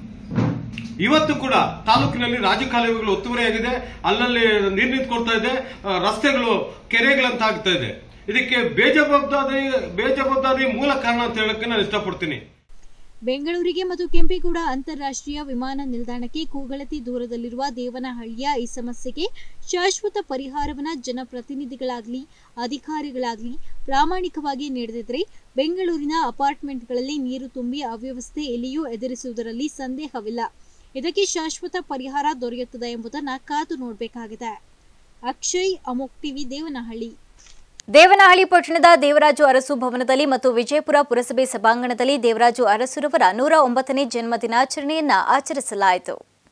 ಇವತ್ತು ಕೂಡ ತಾಲೂಕಿನಲ್ಲಿ ರಾಜಕಾಲುವೆಗಳು ಒತ್ತುವರಿಯಾಗಿದೆ ಅಲ್ಲಲ್ಲಿ ನೀರು ನಿಂತ್ಕೊಳ್ತಾ ಇದೆ ಆ, ರಸ್ತೆಗಳು ಕೆರೆಗಳಂತ ಆಗ್ತಾ ಇದೆ ಇದಕ್ಕೆ ಬೇಜವಾಬ್ದಾರಿ ಬೇಜವಾಬ್ದಾರಿ ಮೂಲ ಕಾರಣ ಅಂತ ಹೇಳಕ್ಕೆ ನಾನು ಇಷ್ಟಪಡ್ತೀನಿ ಬೆಂಗಳೂರಿಗೆ ಮತ್ತು ಕೆಂಪೇಗೌಡ ಅಂತಾರಾಷ್ಟ್ರೀಯ ವಿಮಾನ ನಿಲ್ದಾಣಕ್ಕೆ ಕೂಗಳತಿ ದೂರದಲ್ಲಿರುವ ದೇವನಹಳ್ಳಿಯ ಈ ಸಮಸ್ಯೆಗೆ ಶಾಶ್ವತ ಪರಿಹಾರವನ್ನ ಜನಪ್ರತಿನಿಧಿಗಳಾಗ್ಲಿ ಅಧಿಕಾರಿಗಳಾಗ್ಲಿ ಪ್ರಾಮಾಣಿಕವಾಗಿ ನೀಡದಿದ್ರೆ ಬೆಂಗಳೂರಿನ ಅಪಾರ್ಟ್ಮೆಂಟ್ಗಳಲ್ಲಿ ನೀರು ತುಂಬಿ ಅವ್ಯವಸ್ಥೆ ಎಲ್ಲಿಯೂ ಎದುರಿಸುವುದರಲ್ಲಿ ಸಂದೇಹವಿಲ್ಲ ಇದಕ್ಕೆ ಶಾಶ್ವತ ಪರಿಹಾರ ದೊರೆಯುತ್ತದೆ ಎಂಬುದನ್ನ ಕಾದು ನೋಡಬೇಕಾಗಿದೆ ಅಕ್ಷಯ್ ಅಮೋಕ್ ಟಿವಿ ದೇವನಹಳ್ಳಿ ದೇವನಹಳ್ಳಿ ಪಟ್ಟಣದ ದೇವರಾಜು ಅರಸು ಭವನದಲ್ಲಿ ಮತ್ತು ವಿಜಯಪುರ ಪುರಸಭೆ ಸಭಾಂಗಣದಲ್ಲಿ ದೇವರಾಜು ಅರಸುರವರ ನೂರ ಒಂಬತ್ತನೇ ಜನ್ಮ ದಿನಾಚರಣೆಯನ್ನ ಆಚರಿಸಲಾಯಿತು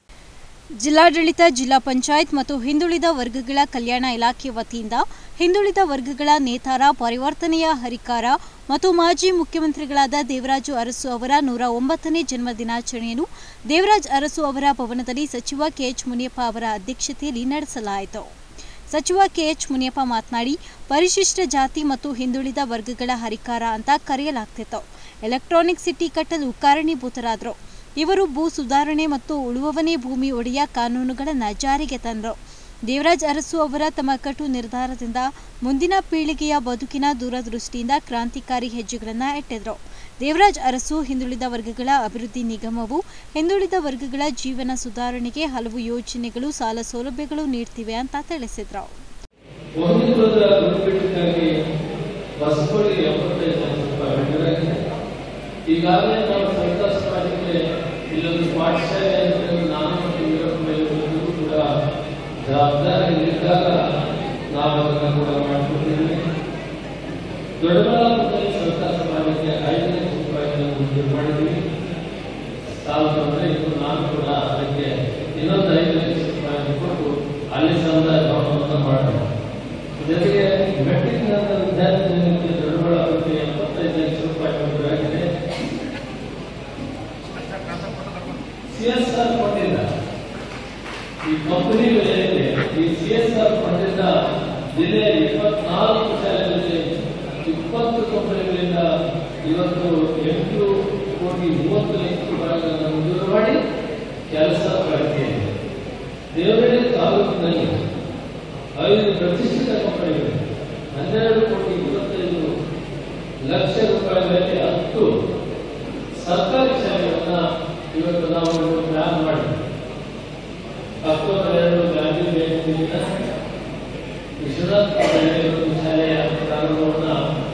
ಜಿಲ್ಲಾಡಳಿತ ಜಿಲ್ಲಾ ಪಂಚಾಯತ್ ಮತ್ತು ಹಿಂದುಳಿದ ವರ್ಗಗಳ ಕಲ್ಯಾಣ ಇಲಾಖೆ ವತಿಯಿಂದ ಹಿಂದುಳಿದ ವರ್ಗಗಳ ನೇತಾರ ಪರಿವರ್ತನೆಯ ಹರಿಕಾರ ಮತ್ತು ಮಾಜಿ ಮುಖ್ಯಮಂತ್ರಿಗಳಾದ ದೇವರಾಜು ಅರಸು ಅವರ ನೂರ ಒಂಬತ್ತನೇ ಜನ್ಮ ದಿನಾಚರಣೆಯನ್ನು ದೇವರಾಜ್ ಅರಸು ಅವರ ಭವನದಲ್ಲಿ ಸಚಿವ ಕೆಎಚ್ ಮುನಿಯಪ್ಪ ಅವರ ಅಧ್ಯಕ್ಷತೆಯಲ್ಲಿ ನಡೆಸಲಾಯಿತು ಸಚಿವ ಕೆಎಚ್ ಮುನಿಯಪ್ಪ ಮಾತನಾಡಿ ಪರಿಶಿಷ್ಟ ಜಾತಿ ಮತ್ತು ಹಿಂದುಳಿದ ವರ್ಗಗಳ ಹರಿಕಾರ ಅಂತ ಕರೆಯಲಾಗ್ತಿತ್ತು ಎಲೆಕ್ಟ್ರಾನಿಕ್ ಸಿಟಿ ಕಟ್ಟಲು ಕಾರಣೀಭೂತರಾದರು ಇವರು ಭೂ ಸುಧಾರಣೆ ಮತ್ತು ಉಳುವವನೇ ಭೂಮಿ ಒಡೆಯ ಕಾನೂನುಗಳನ್ನು ಜಾರಿಗೆ ತಂದರು ದೇವರಾಜ್ ಅರಸು ಅವರ ತಮ್ಮ ಕಟು ನಿರ್ಧಾರದಿಂದ ಮುಂದಿನ ಪೀಳಿಗೆಯ ಬದುಕಿನ ದೂರದೃಷ್ಟಿಯಿಂದ ಕ್ರಾಂತಿಕಾರಿ ಹೆಜ್ಜೆಗಳನ್ನು ಇಟ್ಟಿದ್ರು ದೇವರಾಜ್ ಅರಸು ಹಿಂದುಳಿದ ವರ್ಗಗಳ ಅಭಿವೃದ್ಧಿ ನಿಗಮವು ಹಿಂದುಳಿದ ವರ್ಗಗಳ ಜೀವನ ಸುಧಾರಣೆಗೆ ಹಲವು ಯೋಜನೆಗಳು ಸಾಲ ಸೌಲಭ್ಯಗಳು ನೀಡ್ತಿವೆ ಅಂತ ತಿಳಿಸಿದ್ರು ಒಂದಿಬ್ಬರ ಗುರುಬಿಟ್ಟಿಗಾಗಿ ಬಸ್ಗಳಿಗೆ ಎಪ್ಪತ್ತೈದು ಲಕ್ಷ ರೂಪಾಯಿ ಬಿಡುಗಡೆ ಈಗಾಗಲೇ ನಾವು ಸರ್ಕಾರ ಸಮಾಜಕ್ಕೆ ಇಲ್ಲೊಂದು ಪಾಠಶಾಲೆ ಅಂತ ಹೇಳಿ ನಾನು ಮತ್ತು ವೀರಪ್ಪ ಮೇಲೂ ಕೂಡ ಜವಾಬ್ದಾರಿ ಇದ್ದಾಗ ನಾವು ಅದನ್ನು ಕೂಡ ಮಾಡಿಕೊಟ್ಟಿದ್ದೀವಿ ದೊಡ್ಡಬಳ್ಳಾಪುರದಲ್ಲಿ ಸರ್ಕಾರ ಸಮಾಜಕ್ಕೆ ಐದು ಲಕ್ಷ ರೂಪಾಯಿಗಳನ್ನು ಮಂಜೂರು ಮಾಡಿದ್ವಿ ಸಾಲ ಬಂದರೆ ಇದು ನಾನು ಕೂಡ ಅದಕ್ಕೆ ಇನ್ನೊಂದು ಐದು ಲಕ್ಷ ರೂಪಾಯಿ ಕೊಟ್ಟು ಅಲ್ಲಿ ಸಮುದಾಯ ಭವನವನ್ನು ಮಾಡೋಣ ಜೊತೆಗೆ ಮೆಟ್ರಿಕ್ ನಂತರ ವಿದ್ಯಾರ್ಥಿಗಳಿಗೆ ದೊಡ್ಡಬಳ್ಳಾಪುರಕ್ಕೆ ಎಪ್ಪತ್ತೈದು ಲಕ್ಷ ರೂಪಾಯಿ ಮಂಜೂರಾಗಿದೆ ಸಿ ಎಸ್ ಆರ್ ಫಂಡಿಂದ ಈ ಕಂಪನಿಗಳಿಗೆ ಈ ಸಿ ಎಸ್ ಆರ್ ಫಂಡಿಂದ ಜಿಲ್ಲೆಯ ಇಪ್ಪತ್ನಾಲ್ಕು ಶಾಲೆಗಳಲ್ಲಿ ಇಪ್ಪತ್ತು ಕಂಪನಿಗಳಿಂದ ಇವತ್ತು ಎಂಟು ಕೋಟಿ ಮೂವತ್ತು ಲಕ್ಷ ರೂಪಾಯಿಗಳನ್ನು ಮಂಜೂರು ಮಾಡಿ ಕೆಲಸ ಪ್ರಗತಿ ಇದೆ ದೇವರಳ್ಳಿ ತಾಲೂಕಿನಲ್ಲಿ ಐದು ಪ್ರತಿಷ್ಠಿತ ಕಂಪನಿಗಳು ಹನ್ನೆರಡು ಕೋಟಿ ಇಪ್ಪತ್ತೈದು ಲಕ್ಷ ರೂಪಾಯಿಗಳಲ್ಲಿ ಹತ್ತು ಸರ್ಕಾರಿ ಶಾಲೆಗಳನ್ನ ಇವತ್ತು ನಾವು ಒಂದು ಪ್ಲಾನ್ ಮಾಡಿ ಅಕ್ಟೋಬರ್ ಎರಡು ಗಾಂಧಿ ಜಯಂತಿ ದಿನ ವಿಶ್ವನಾಥ್ ಕಾಲೇಜಿನಲ್ಲಿ ಒಂದು ಶಾಲೆಯ ಪ್ರಾರಂಭವನ್ನ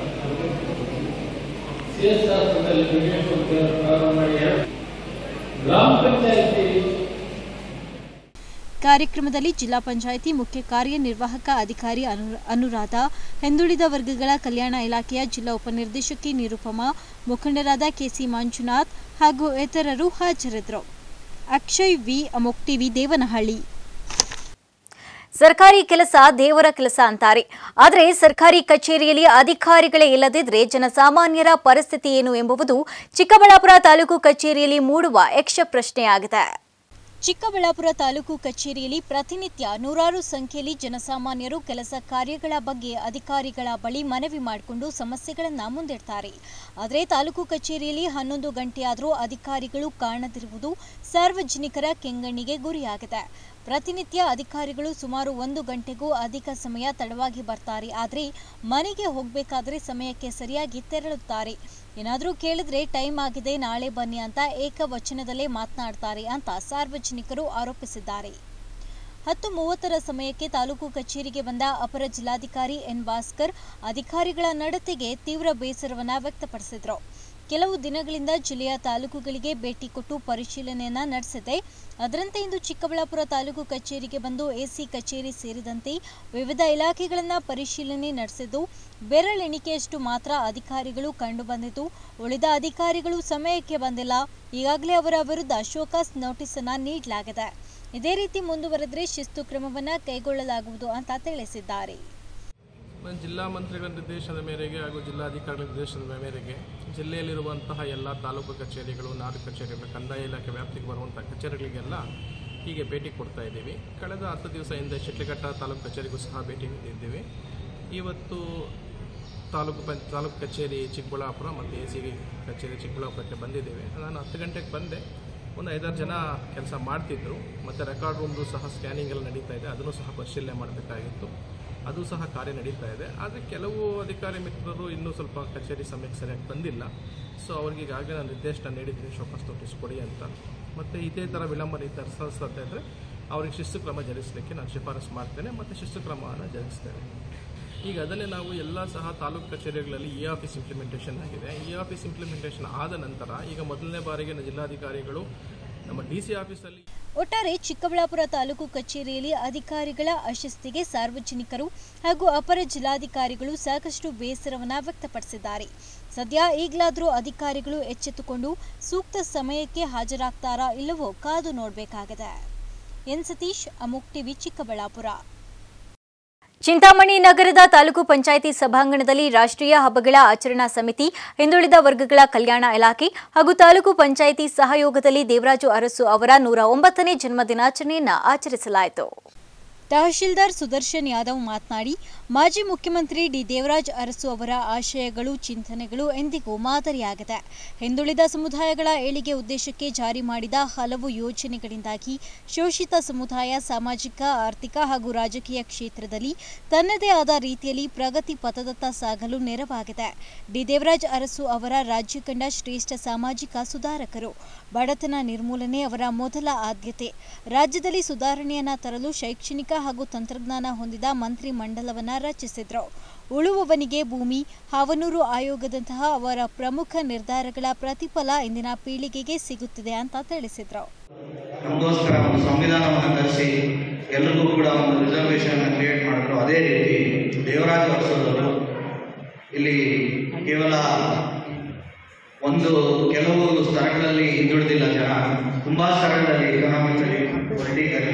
ಸಿ ಎಸ್ ಆರ್ ಪ್ರಾರಂಭ ಮಾಡಿ ಎರಡು ಗ್ರಾಮ ಪಂಚಾಯತಿ ಕಾರ್ಯಕ್ರಮದಲ್ಲಿ ಜಿಲ್ಲಾ ಪಂಚಾಯಿತಿ ಮುಖ್ಯ ಕಾರ್ಯನಿರ್ವಾಹಕ ಅಧಿಕಾರಿ ಅನು ಅನುರಾಧ ಹಿಂದುಳಿದ ವರ್ಗಗಳ ಕಲ್ಯಾಣ ಇಲಾಖೆಯ ಜಿಲ್ಲಾ ಉಪನಿರ್ದೇಶಕಿ ನಿರುಪಮಾ ಮುಖಂಡರಾದ ಕೆಸಿ ಮಂಜುನಾಥ್ ಹಾಗೂ ಇತರರು ಹಾಜರಿದ್ದರು ಅಕ್ಷಯ್ ವಿ ಅಮೋಕ್ ಟಿವಿ ದೇವನಹಳ್ಳಿ ಸರ್ಕಾರಿ ಕೆಲಸ ದೇವರ ಕೆಲಸ ಅಂತಾರೆ ಆದರೆ ಸರ್ಕಾರಿ ಕಚೇರಿಯಲ್ಲಿ ಅಧಿಕಾರಿಗಳೇ ಇಲ್ಲದಿದ್ರೆ ಜನಸಾಮಾನ್ಯರ ಪರಿಸ್ಥಿತಿ ಏನು ಎಂಬುದು ಚಿಕ್ಕಬಳ್ಳಾಪುರ ತಾಲೂಕು ಕಚೇರಿಯಲ್ಲಿ ಮೂಡುವ ಯಕ್ಷ ಪ್ರಶ್ನೆಯಾಗಿದೆ ಚಿಕ್ಕಬಳ್ಳಾಪುರ ತಾಲೂಕು ಕಚೇರಿಯಲ್ಲಿ ಪ್ರತಿನಿತ್ಯ ನೂರಾರು ಸಂಖ್ಯೆಯಲ್ಲಿ ಜನಸಾಮಾನ್ಯರು ಕೆಲಸ ಕಾರ್ಯಗಳ ಬಗ್ಗೆ ಅಧಿಕಾರಿಗಳ ಬಳಿ ಮನವಿ ಮಾಡಿಕೊಂಡು ಸಮಸ್ಯೆಗಳನ್ನು ಮುಂದಿಡ್ತಾರೆ ಆದರೆ ತಾಲೂಕು ಕಚೇರಿಯಲ್ಲಿ ಹನ್ನೊಂದು ಗಂಟೆಯಾದರೂ ಅಧಿಕಾರಿಗಳು ಕಾಣದಿರುವುದು ಸಾರ್ವಜನಿಕರ ಕೆಂಗಣ್ಣಿಗೆ ಗುರಿಯಾಗಿದೆ ಪ್ರತಿನಿತ್ಯ ಅಧಿಕಾರಿಗಳು ಸುಮಾರು ಒಂದು ಗಂಟೆಗೂ ಅಧಿಕ ಸಮಯ ತಡವಾಗಿ ಬರ್ತಾರೆ ಆದರೆ ಮನೆಗೆ ಹೋಗಬೇಕಾದ್ರೆ ಸಮಯಕ್ಕೆ ಸರಿಯಾಗಿ ತೆರಳುತ್ತಾರೆ ಏನಾದರೂ ಕೇಳಿದ್ರೆ ಟೈಮ್ ಆಗಿದೆ ನಾಳೆ ಬನ್ನಿ ಅಂತ ಏಕವಚನದಲ್ಲೇ ಮಾತನಾಡ್ತಾರೆ ಅಂತ ಸಾರ್ವಜನಿಕರು ಆರೋಪಿಸಿದ್ದಾರೆ ಹತ್ತು ಮೂವತ್ತರ ಸಮಯಕ್ಕೆ ತಾಲೂಕು ಕಚೇರಿಗೆ ಬಂದ ಅಪರ ಜಿಲ್ಲಾಧಿಕಾರಿ ಎನ್ ಭಾಸ್ಕರ್ ಅಧಿಕಾರಿಗಳ ನಡತೆಗೆ ತೀವ್ರ ಬೇಸರವನ್ನ ವ್ಯಕ್ತಪಡಿಸಿದ್ರು ಕೆಲವು ದಿನಗಳಿಂದ ಜಿಲ್ಲೆಯ ತಾಲೂಕುಗಳಿಗೆ ಭೇಟಿ ಕೊಟ್ಟು ಪರಿಶೀಲನೆಯನ್ನ ನಡೆಸಿದೆ ಅದರಂತೆ ಇಂದು ಚಿಕ್ಕಬಳ್ಳಾಪುರ ತಾಲೂಕು ಕಚೇರಿಗೆ ಬಂದು ಎಸಿ ಕಚೇರಿ ಸೇರಿದಂತೆ ವಿವಿಧ ಇಲಾಖೆಗಳನ್ನ ಪರಿಶೀಲನೆ ನಡೆಸಿದ್ದು ಬೆರಳೆಣಿಕೆಯಷ್ಟು ಮಾತ್ರ ಅಧಿಕಾರಿಗಳು ಕಂಡುಬಂದಿತು ಉಳಿದ ಅಧಿಕಾರಿಗಳು ಸಮಯಕ್ಕೆ ಬಂದಿಲ್ಲ ಈಗಾಗಲೇ ಅವರ ವಿರುದ್ಧ ಶೋಕಾಸ್ ನೋಟಿಸ್ ಅನ್ನ ನೀಡಲಾಗಿದೆ ಇದೇ ರೀತಿ ಮುಂದುವರೆದ್ರೆ ಶಿಸ್ತು ಕ್ರಮವನ್ನ ಕೈಗೊಳ್ಳಲಾಗುವುದು ಅಂತ ತಿಳಿಸಿದ್ದಾರೆ ಜಿಲ್ಲಾ ಮಂತ್ರಿಗಳ ನಿರ್ದೇಶನದ ಮೇರೆಗೆ ಹಾಗೂ ಜಿಲ್ಲಾಧಿಕಾರಿಗಳ ನಿರ್ದೇಶನದ ಮೇರೆಗೆ ಜಿಲ್ಲೆಯಲ್ಲಿರುವಂತಹ ಎಲ್ಲ ತಾಲೂಕು ಕಚೇರಿಗಳು ನಾಡು ಕಚೇರಿಗಳು ಕಂದಾಯ ಇಲಾಖೆ ವ್ಯಾಪ್ತಿಗೆ ಬರುವಂಥ ಕಚೇರಿಗಳಿಗೆಲ್ಲ ಹೀಗೆ ಭೇಟಿ ಕೊಡ್ತಾ ಇದ್ದೀವಿ ಕಳೆದ ಹತ್ತು ದಿವಸ ಹಿಂದೆ ಶಿಡ್ಲಘಟ್ಟ ತಾಲೂಕು ಕಚೇರಿಗೂ ಸಹ ಭೇಟಿ ನೀಡಿದ್ದೀವಿ ಇವತ್ತು ತಾಲೂಕು ಪಂಚ ತಾಲೂಕು ಕಚೇರಿ ಚಿಕ್ಕಬಳ್ಳಾಪುರ ಮತ್ತು ಎ ಸಿ ಕಚೇರಿ ಚಿಕ್ಕಬಳ್ಳಾಪುರಕ್ಕೆ ಬಂದಿದ್ದೇವೆ ನಾನು ಹತ್ತು ಗಂಟೆಗೆ ಬಂದೆ ಒಂದು ಐದಾರು ಜನ ಕೆಲಸ ಮಾಡ್ತಿದ್ರು ಮತ್ತು ರೆಕಾರ್ಡ್ ರೂಮ್ದು ಸಹ ಸ್ಕ್ಯಾನಿಂಗ್ ಎಲ್ಲ ನಡೀತಾ ಇದೆ ಅದನ್ನು ಸಹ ಪರಿಶೀಲನೆ ಮಾಡಬೇಕಾಗಿತ್ತು ಅದು ಸಹ ಕಾರ್ಯ ನಡೀತಾ ಇದೆ ಆದರೆ ಕೆಲವು ಅಧಿಕಾರಿ ಮಿತ್ರರು ಇನ್ನೂ ಸ್ವಲ್ಪ ಕಚೇರಿ ಸಮಯಕ್ಕೆ ಸರಿಯಾಗಿ ಬಂದಿಲ್ಲ ಸೊ ಅವ್ರಿಗೆ ಈಗಾಗಲೇ ನಾನು ನಿರ್ದೇಶನ ನೀಡಿದ್ದೀನಿ ಶೋಕಾಸ್ ನೋಟಿಸ್ ಕೊಡಿ ಅಂತ ಮತ್ತು ಇದೇ ಥರ ವಿಳಂಬ ನಿರ್ಧರಿಸ್ತಾ ಇದ್ದರೆ ಅವ್ರಿಗೆ ಶಿಸ್ತು ಕ್ರಮ ಜರುಗಿಸಲಿಕ್ಕೆ ನಾನು ಶಿಫಾರಸು ಮಾಡ್ತೇನೆ ಮತ್ತು ಶಿಸ್ತು ಕ್ರಮವನ್ನು ಜರುಗಿಸ್ತೇನೆ ಈಗ ಅದನ್ನೇ ನಾವು ಎಲ್ಲ ಸಹ ತಾಲೂಕು ಕಚೇರಿಗಳಲ್ಲಿ ಇ ಆಫೀಸ್ ಇಂಪ್ಲಿಮೆಂಟೇಷನ್ ಆಗಿದೆ ಇ ಆಫೀಸ್ ಇಂಪ್ಲಿಮೆಂಟೇಷನ್ ಆದ ನಂತರ ಈಗ ಮೊದಲನೇ ಬಾರಿಗೆ ಜಿಲ್ಲಾಧಿಕಾರಿಗಳು ನಮ್ಮ ಡಿ ಸಿ ಆಫೀಸಲ್ಲಿ ಒಟ್ಟಾರೆ ಚಿಕ್ಕಬಳ್ಳಾಪುರ ತಾಲೂಕು ಕಚೇರಿಯಲ್ಲಿ ಅಧಿಕಾರಿಗಳ ಅಶಿಸ್ತಿಗೆ ಸಾರ್ವಜನಿಕರು ಹಾಗೂ ಅಪರ ಜಿಲ್ಲಾಧಿಕಾರಿಗಳು ಸಾಕಷ್ಟು ಬೇಸರವನ್ನ ವ್ಯಕ್ತಪಡಿಸಿದ್ದಾರೆ ಸದ್ಯ ಈಗಲಾದರೂ ಅಧಿಕಾರಿಗಳು ಎಚ್ಚೆತ್ತುಕೊಂಡು ಸೂಕ್ತ ಸಮಯಕ್ಕೆ ಹಾಜರಾಗ್ತಾರಾ ಇಲ್ಲವೋ ಕಾದು ನೋಡಬೇಕಾಗಿದೆ ಎನ್ ಸತೀಶ್ ಅಮುಕ್ ಟಿವಿ ಚಿಕ್ಕಬಳ್ಳಾಪುರ ಚಿಂತಾಮಣಿ ನಗರದ ತಾಲೂಕು ಪಂಚಾಯಿತಿ ಸಭಾಂಗಣದಲ್ಲಿ ರಾಷ್ಟ್ರೀಯ ಹಬ್ಬಗಳ ಆಚರಣಾ ಸಮಿತಿ ಹಿಂದುಳಿದ ವರ್ಗಗಳ ಕಲ್ಯಾಣ ಇಲಾಖೆ ಹಾಗೂ ತಾಲೂಕು ಪಂಚಾಯಿತಿ ಸಹಯೋಗದಲ್ಲಿ ದೇವರಾಜು ಅರಸು ಅವರ ನೂರ ಒಂಬತ್ತನೇ ಜನ್ಮ ದಿನಾಚರಣೆಯನ್ನು ಆಚರಿಸಲಾಯಿತು ತಹಶೀಲ್ದಾರ್ ಸುದರ್ಶನ್ ಯಾದವ್ ಮಾತನಾಡಿ ಮಾಜಿ ಮುಖ್ಯಮಂತ್ರಿ ಡಿ ದೇವರಾಜ್ ಅರಸು ಅವರ ಆಶಯಗಳು ಚಿಂತನೆಗಳು ಎಂದಿಗೂ ಮಾದರಿಯಾಗಿದೆ ಹಿಂದುಳಿದ ಸಮುದಾಯಗಳ ಏಳಿಗೆ ಉದ್ದೇಶಕ್ಕೆ ಜಾರಿ ಮಾಡಿದ ಹಲವು ಯೋಜನೆಗಳಿಂದಾಗಿ ಶೋಷಿತ ಸಮುದಾಯ ಸಾಮಾಜಿಕ ಆರ್ಥಿಕ ಹಾಗೂ ರಾಜಕೀಯ ಕ್ಷೇತ್ರದಲ್ಲಿ ತನ್ನದೇ ಆದ ರೀತಿಯಲ್ಲಿ ಪ್ರಗತಿ ಪಥದತ್ತ ಸಾಗಲು ನೆರವಾಗಿದೆ ಡಿ ದೇವರಾಜ್ ಅರಸು ಅವರ ರಾಜ್ಯ ಕಂಡ ಶ್ರೇಷ್ಠ ಸಾಮಾಜಿಕ ಸುಧಾರಕರು ಬಡತನ ನಿರ್ಮೂಲನೆ ಅವರ ಮೊದಲ ಆದ್ಯತೆ ರಾಜ್ಯದಲ್ಲಿ ಸುಧಾರಣೆಯನ್ನ ತರಲು ಶೈಕ್ಷಣಿಕ ಹಾಗೂ ತಂತ್ರಜ್ಞಾನ ಹೊಂದಿದ ಮಂತ್ರಿ ಮಂಡಲವನ್ನ ರಚಿಸಿದ್ರು ಉಳುವವನಿಗೆ ಭೂಮಿ ಹಾವನೂರು ಆಯೋಗದಂತಹ ಅವರ ಪ್ರಮುಖ ನಿರ್ಧಾರಗಳ ಪ್ರತಿಫಲ ಇಂದಿನ ಪೀಳಿಗೆಗೆ ಸಿಗುತ್ತಿದೆ ಅಂತ ತಿಳಿಸಿದ್ರು ನಮಗೋಸ್ಕರ ಒಂದು ಸಂವಿಧಾನವನ್ನು ತರಿಸಿ ಎಲ್ರಿಗೂ ಕೂಡ ಒಂದು ರಿಸರ್ವೇಶನ್ ಕ್ರಿಯೇಟ್ ಮಾಡಿದ್ರು ಅದೇ ರೀತಿ ದೇವರಾಜ ಅರಸೋದವರು ಇಲ್ಲಿ ಕೇವಲ ಒಂದು ಕೆಲವು ಸ್ಥಳಗಳಲ್ಲಿ ಹಿಂದುಳಿದಿಲ್ಲ ಜನ ತುಂಬಾ ಸ್ಥಳಗಳಲ್ಲಿ ಎಕನಾಮಿಕಲಿ ಪೊಲಿಟಿಕಲಿ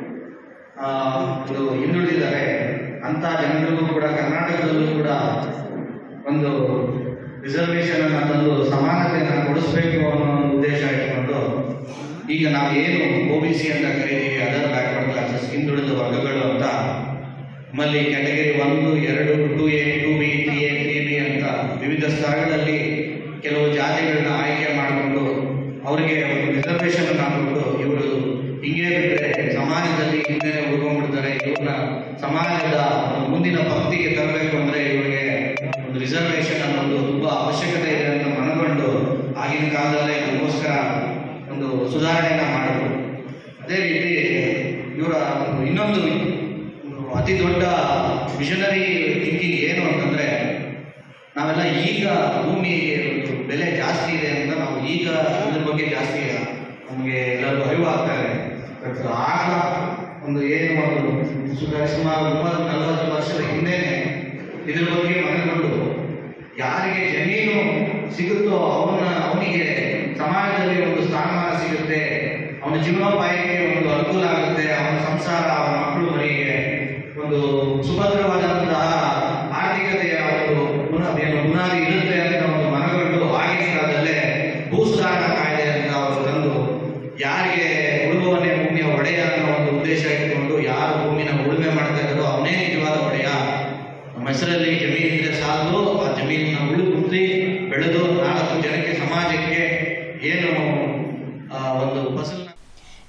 ಒಂದು ಹಿಂದುಳಿದಿದ್ದಾರೆ ಅಂತ ಜನರಿಗೂ ಕೂಡ ಕರ್ನಾಟಕದಲ್ಲೂ ಕೂಡ ಒಂದು ರಿಸರ್ವೇಶನ್ ಅನ್ನ ತಂದು ಸಮಾನತೆಯನ್ನು ಕೊಡಿಸ್ಬೇಕು ಅನ್ನೋ ಒಂದು ಉದ್ದೇಶ ಇಟ್ಕೊಂಡು ಈಗ ನಾವು ಏನು ಒ ಬಿ ಸಿ ಅಂತ ಕರೀತೀವಿ ಅದರ್ ಬ್ಯಾಕ್ವರ್ಡ್ ಕ್ಲಾಸಸ್ ಹಿಂದುಳಿದ ವರ್ಗಗಳು ಅಂತ ನಮ್ಮಲ್ಲಿ ಕ್ಯಾಟಗರಿ ಒಂದು ಎರಡು two A two B three A three B ಅಂತ ವಿವಿಧ ಸ್ಥಳಗಳಲ್ಲಿ ಕೆಲವು ಜಾತಿಗಳನ್ನ ಆಯ್ಕೆ ಮಾಡಿಕೊಂಡು ಅವರಿಗೆ ಒಂದು ರಿಸರ್ವೇಶನ್ ಹಾಕೊಂಡು ಇವರು ಹಿಂಗೆ ಬಿಟ್ಟರೆ ಸಮಾಜದಲ್ಲಿ ಹಿಂದೆ ಉಳ್ಕೊಂಡ್ಬಿಡ್ತಾರೆ ಇವ್ರನ್ನ ಸಮಾಜದ ಒಂದು ಮುಂದಿನ ಪಂಕ್ತಿಗೆ ತರಬೇಕು ಅಂದ್ರೆ ಇವರಿಗೆ ಒಂದು ರಿಸರ್ವೇಶನ್ ಅನ್ನೋದು ತುಂಬಾ ಅವಶ್ಯಕತೆ ಇದೆ ಅಂತ ಮನಗೊಂಡು ಆಗಿನ ಕಾಲದಲ್ಲೇ ನಮಗೋಸ್ಕರ ಒಂದು ಸುಧಾರಣೆಯನ್ನ ಮಾಡಿದ್ರು ಅದೇ ರೀತಿ ಇವರ ಒಂದು ಇನ್ನೊಂದು ಒಂದು ಅತಿ ದೊಡ್ಡ ವಿಷನರಿ ಥಿಂಕಿಂಗ್ ಏನು ಅಂತಂದ್ರೆ ನಾವೆಲ್ಲ ಈಗ ಭೂಮಿಗೆ ಒಂದು ಬೆಲೆ ಜಾಸ್ತಿ ಇದೆ ಅಂತ ನಾವು ಈಗ ಇದ್ರ ಬಗ್ಗೆ ಜಾಸ್ತಿ ನಮಗೆ ಎಲ್ಲರಿಗೂ ಅರಿವು ಆಗ್ತಾ ಇದೆ ಬಟ್ ಆಗ ಒಂದು ಏನು ಒಂದು ಸುಮಾರು ಸುಮಾರು ಮೂವತ್ತು ನಲವತ್ತು ವರ್ಷದ ಹಿಂದೆನೆ ಇದ್ರ ಬಗ್ಗೆ ಮನಗೊಂಡು ಯಾರಿಗೆ ಜಮೀನು ಸಿಗುತ್ತೋ ಅವನ ಅವನಿಗೆ ಸಮಾಜದಲ್ಲಿ ಒಂದು ಸ್ಥಾನಮಾನ ಸಿಗುತ್ತೆ ಅವನ ಜೀವನೋಪಾಯಕ್ಕೆ ಒಂದು ಅನುಕೂಲ ಆಗುತ್ತೆ ಅವನ ಸಂಸಾರ ಅವನ ಮಕ್ಕಳು ಮನೆಗೆ ಒಂದು ಸುಭದ್ರವಾದಂತಹ ಆರ್ಥಿಕತೆಯ ಒಂದು ಪುನಃ ಏನು ಬುನಾದಿ ಇರುತ್ತೆ ಅಂತ ಒಂದು ಮನಗೊಂಡು ಆಗಿನ ಕಾಲದಲ್ಲೇ ಭೂ ಸುಧಾರಣಾ ಕಾಯ್ದೆ ಅಂತ ಅವರು ತಂದು ಯಾರಿಗೆ ಉಳುವವನೇ ಭೂಮಿಯ ಒಡೆಯ ಅನ್ನೋ ಒಂದು ಉದ್ದೇಶ ಇಟ್ಕೊಂಡು ಯಾರು ಭೂಮಿನ ಉಳುಮೆ ಮಾಡ್ತಾ ಇದ್ದಾರೋ ಅವನೇ ನಿಜವಾದ ಒಡೆಯ ನಮ್ಮ ಹೆಸರಲ್ಲಿ ಜಮೀನು ಇದ್ರೆ ಸಾಲದು ಆ ಜಮೀನನ್ನ ಉಳು ಕುತ್ತಿ ಬೆಳೆದು ನಾಲ್ಕು ಜನಕ್ಕೆ ಸಮಾಜಕ್ಕೆ ಏನು ಆ, ಒಂದು ಫಸಲ್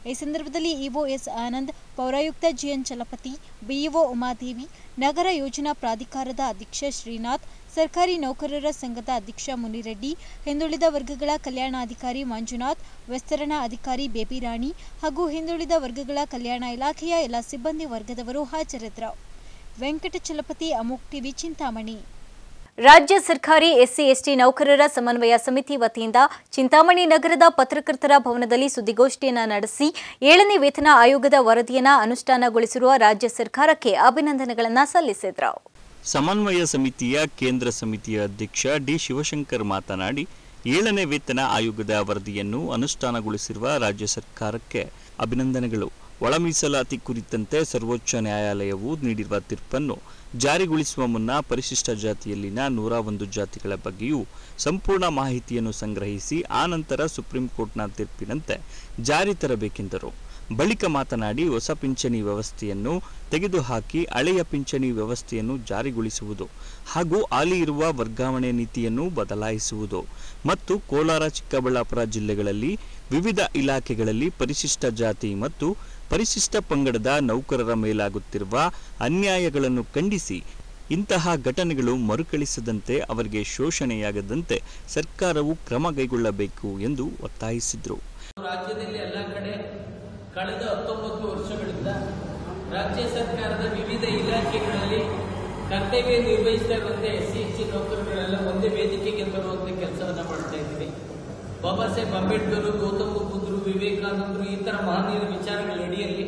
ಈ ಸಂದರ್ಭದಲ್ಲಿ ಇಒ ಎಸ್ ಆನಂದ್ ಪೌರಾಯುಕ್ತ ಜಿಎನ್ ಚಲಪತಿ ಬಿಇಒ ಉಮಾದೇವಿ ನಗರ ಯೋಜನಾ ಪ್ರಾಧಿಕಾರದ ಅಧ್ಯಕ್ಷ ಶ್ರೀನಾಥ್ ಸರ್ಕಾರಿ ನೌಕರರ ಸಂಘದ ಅಧ್ಯಕ್ಷ ಮುನಿರೆಡ್ಡಿ ಹಿಂದುಳಿದ ವರ್ಗಗಳ ಕಲ್ಯಾಣಾಧಿಕಾರಿ ಮಂಜುನಾಥ್ ವಿಸ್ತರಣಾ ಅಧಿಕಾರಿ ಬೇಬಿ ರಾಣಿ ಹಾಗೂ ಹಿಂದುಳಿದ ವರ್ಗಗಳ ಕಲ್ಯಾಣ ಇಲಾಖೆಯ ಎಲ್ಲ ಸಿಬ್ಬಂದಿ ವರ್ಗದವರು ಹಾಜರಿದ್ದರು ವೆಂಕಟಚಲಪತಿ ಅಮೋಕ್ ಟಿವಿ ಚಿಂತಾಮಣಿ ರಾಜ್ಯ ಸರ್ಕಾರಿ ಎಸ್ಸಿ ಎಸ್ಟಿ ನೌಕರರ ಸಮನ್ವಯ ಸಮಿತಿ ವತಿಯಿಂದ ಚಿಂತಾಮಣಿ ನಗರದ ಪತ್ರಕರ್ತರ ಭವನದಲ್ಲಿ ಸುದ್ದಿಗೋಷ್ಠಿಯನ್ನು ನಡೆಸಿ ಏಳನೇ ವೇತನ ಆಯೋಗದ ವರದಿಯನ್ನು ಅನುಷ್ಠಾನಗೊಳಿಸಿರುವ ರಾಜ್ಯ ಸರ್ಕಾರಕ್ಕೆ ಅಭಿನಂದನೆಗಳನ್ನು ಸಲ್ಲಿಸಿದರು ಸಮನ್ವಯ ಸಮಿತಿಯ ಕೇಂದ್ರ ಸಮಿತಿಯ ಅಧ್ಯಕ್ಷ ಡಿ ಶಿವಶಂಕರ್ ಮಾತನಾಡಿ ಏಳನೇ ವೇತನ ಆಯೋಗದ ವರದಿಯನ್ನು ಅನುಷ್ಠಾನಗೊಳಿಸಿರುವ ರಾಜ್ಯ ಸರ್ಕಾರಕ್ಕೆ ಅಭಿನಂದನೆಗಳು ಒಳ ಮೀಸಲಾತಿ ಕುರಿತಂತೆ ಸರ್ವೋಚ್ಚ ನ್ಯಾಯಾಲಯವು ನೀಡಿರುವ ತೀರ್ಪನ್ನು ಜಾರಿಗೊಳಿಸುವ ಮುನ್ನ ಪರಿಶಿಷ್ಟ ಜಾತಿಯಲ್ಲಿನ ನೂರ ಒಂದು ಜಾತಿಗಳ ಬಗ್ಗೆಯೂ ಸಂಪೂರ್ಣ ಮಾಹಿತಿಯನ್ನು ಸಂಗ್ರಹಿಸಿ ಆನಂತರ ಸುಪ್ರೀಂ ಕೋರ್ಟ್ನ ತೀರ್ಪಿನಂತೆ ಜಾರಿ ತರಬೇಕೆಂದರು ಬಳಿಕ ಮಾತನಾಡಿ ಹೊಸ ಪಿಂಚಣಿ ವ್ಯವಸ್ಥೆಯನ್ನು ತೆಗೆದುಹಾಕಿ ಹಳೆಯ ಪಿಂಚಣಿ ವ್ಯವಸ್ಥೆಯನ್ನು ಜಾರಿಗೊಳಿಸುವುದು ಹಾಗೂ ಹಾಲಿ ಇರುವ ವರ್ಗಾವಣೆ ನೀತಿಯನ್ನು ಬದಲಾಯಿಸುವುದು ಮತ್ತು ಕೋಲಾರ ಚಿಕ್ಕಬಳ್ಳಾಪುರ ಜಿಲ್ಲೆಗಳಲ್ಲಿ ವಿವಿಧ ಇಲಾಖೆಗಳಲ್ಲಿ ಪರಿಶಿಷ್ಟ ಜಾತಿ ಮತ್ತು ಪರಿಶಿಷ್ಟ ಪಂಗಡದ ನೌಕರರ ಮೇಲಾಗುತ್ತಿರುವ ಅನ್ಯಾಯಗಳನ್ನು ಖಂಡಿಸಿ ಇಂತಹ ಘಟನೆಗಳು ಮರುಕಳಿಸದಂತೆ ಅವರಿಗೆ ಶೋಷಣೆಯಾಗದಂತೆ ಸರ್ಕಾರವು ಕ್ರಮ ಕೈಗೊಳ್ಳಬೇಕು ಎಂದು ಒತ್ತಾಯಿಸಿದರು ರಾಜ್ಯದಲ್ಲಿ ಎಲ್ಲ ಕಡೆ ಕಳೆದ ಹತ್ತೊಂಬತ್ತು ವರ್ಷಗಳಿಂದ ರಾಜ್ಯ ಸರ್ಕಾರದ ವಿವಿಧ ಇಲಾಖೆಗಳಲ್ಲಿ ಕರ್ತವ್ಯ ನಿರ್ವಹಿಸ್ತಾ ಇರುವಂತ ಎಸ್ ಸಿ ಎಸ್ ಟಿ ನೌಕರಗಳೆಲ್ಲ ಒಂದೇ ವೇದಿಕೆಗೆ ತರುವಂತ ಕೆಲಸವನ್ನ ಮಾಡ್ತಾ ಇದ್ವಿ ಬಾಬಾ ಸಾಹೇಬ್ ಅಂಬೇಡ್ಕರ್ ಗೌತಮ ಬುದ್ಧರು ವಿವೇಕಾನಂದರು ಈ ತರ ಮಹನೀಯರ ವಿಚಾರಗಳ ಅಡಿಯಲ್ಲಿ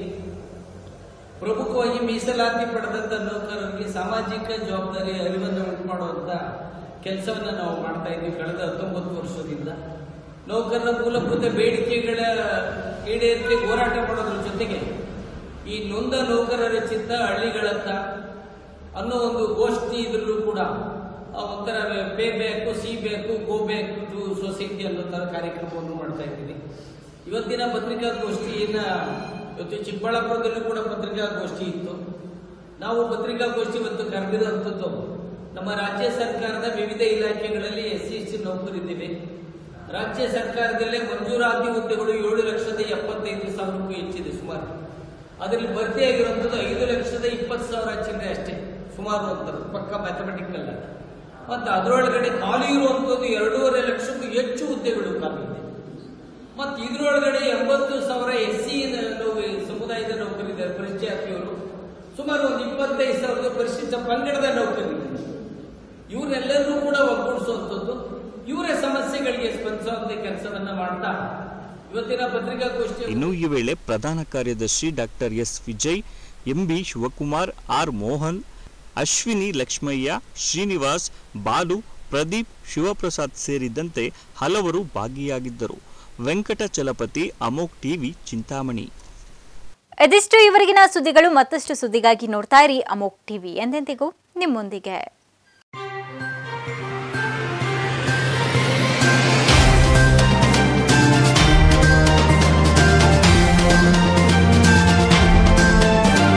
ಪ್ರಮುಖವಾಗಿ ಮೀಸಲಾತಿ ಪಡೆದಂತ ನೌಕರರಿಗೆ ಸಾಮಾಜಿಕ ಜವಾಬ್ದಾರಿ ಅರಿವನ್ನು ಉಂಟು ಮಾಡುವಂತ ಕೆಲಸವನ್ನ ನಾವು ಮಾಡ್ತಾ ಇದ್ವಿ ಕಳೆದ ಹತ್ತೊಂಬತ್ತು ವರ್ಷದಿಂದ ನೌಕರರ ಮೂಲಭೂತ ಬೇಡಿಕೆಗಳ ಈಡೇರಿಕೆ ಹೋರಾಟ ಮಾಡೋದ್ರ ಜೊತೆಗೆ ಈ ನೊಂದ ನೌಕರರ ಚಿತ್ತ ಹಳ್ಳಿಗಳತ್ತ ಅನ್ನೋ ಒಂದು ಗೋಷ್ಠಿ ಇದ್ರಲ್ಲೂ ಕೂಡ ಆ ಒಂಥರ ಪೇ ಬೇಕು ಸಿ ಬೇಕು ಗೋ ಬ್ಯಾಕ್ ಟು ಸೊಸೈಟಿ ಅನ್ನೋ ತರ ಕಾರ್ಯಕ್ರಮವನ್ನು ಮಾಡ್ತಾ ಇದ್ದೀವಿ ಇವತ್ತಿನ ಪತ್ರಿಕಾಗೋಷ್ಠಿಯನ್ನ ಇವತ್ತು ಚಿಕ್ಕಬಳ್ಳಾಪುರದಲ್ಲೂ ಕೂಡ ಪತ್ರಿಕಾಗೋಷ್ಠಿ ಇತ್ತು ನಾವು ಪತ್ರಿಕಾಗೋಷ್ಠಿ ಇವತ್ತು ಕರೆದಿರುವಂಥದ್ದು ನಮ್ಮ ರಾಜ್ಯ ಸರ್ಕಾರದ ವಿವಿಧ ಇಲಾಖೆಗಳಲ್ಲಿ ಎಸ್ ಸಿ ಎಸ್ ಟಿ ನೌಕರಿದ್ದೇವೆ ರಾಜ್ಯ ಸರ್ಕಾರದಲ್ಲೇ ಮಂಜೂರಾತಿ ಹುದ್ದೆಗಳು ಏಳು ಲಕ್ಷದ ಎಪ್ಪತ್ತೈದು ಸಾವಿರಕ್ಕೂ ಹೆಚ್ಚಿದೆ ಸುಮಾರು ಅದರಲ್ಲಿ ಭರ್ತಿಯಾಗಿರುವಂಥದ್ದು ಐದು ಲಕ್ಷದ ಇಪ್ಪತ್ತು ಸಾವಿರ ಚಿಲ್ಲರೆ ಅಷ್ಟೇ ಸುಮಾರು ಅಂತದ್ದು ಪಕ್ಕ ಮ್ಯಾಥಮೆಟಿಕಲ್ ಮತ್ತು ಅದರೊಳಗಡೆ ಖಾಲಿ ಇರುವಂಥದ್ದು ಎರಡೂವರೆ ಲಕ್ಷಕ್ಕೂ ಹೆಚ್ಚು ಹುದ್ದೆಗಳು ಖಾಲಿ ಇದೆ ಮತ್ತು ಇದರೊಳಗಡೆ ಎಂಬತ್ತು ಸಾವಿರ ಎಸ್ ಸಿ ಸಮುದಾಯದ ನೌಕರಿದ್ದಾರೆ ಪರಿಚಯಾತಿಯವರು ಸುಮಾರು ಒಂದು ಇಪ್ಪತ್ತೈದು ಸಾವಿರದ ಪರಿಶಿಷ್ಟ ಪಂಗಡದ ನೌಕರಿದ್ದಾರೆ ಇವರೆಲ್ಲರೂ ಕೂಡ ಒಗ್ಗೂಡಿಸುವಂಥದ್ದು ಇವರ ಸಮಸ್ಯೆಗಳಿಗೆ ಸ್ಪಂದಿಸುವಂತ ಕೆಲಸವನ್ನ ಮಾಡ್ತಾ ಇವತ್ತಿನ ಪತ್ರಿಕಾಗೋಷ್ಠಿ ಇನ್ನು ಈ ವೇಳೆ ಪ್ರಧಾನ ಕಾರ್ಯದರ್ಶಿ doctor S Vijay MB Shivakumar R Mohan Ashwini Lakshmaiah Srinivas Balu Pradeep Shivaprasad ಸೇರಿದಂತೆ ಹಲವರು ಭಾಗಿಯಾಗಿದ್ದರು ವೆಂಕಟಚಲಪತಿ ಅಮೋಕ್ ಟಿವಿ ಚಿಂತಾಮಣಿ ಇದಿಷ್ಟು ಇವರೆಗಿನ ಸುದ್ದಿಗಳು ಮತ್ತಷ್ಟು ಸುದ್ದಿಗಾಗಿ ನೋಡ್ತಾ ಇರಿ ಅಮೋಕ್ ಟಿವಿ ಎಂದೆಂದಿಗೂ ನಿಮ್ಮೊಂದಿಗೆ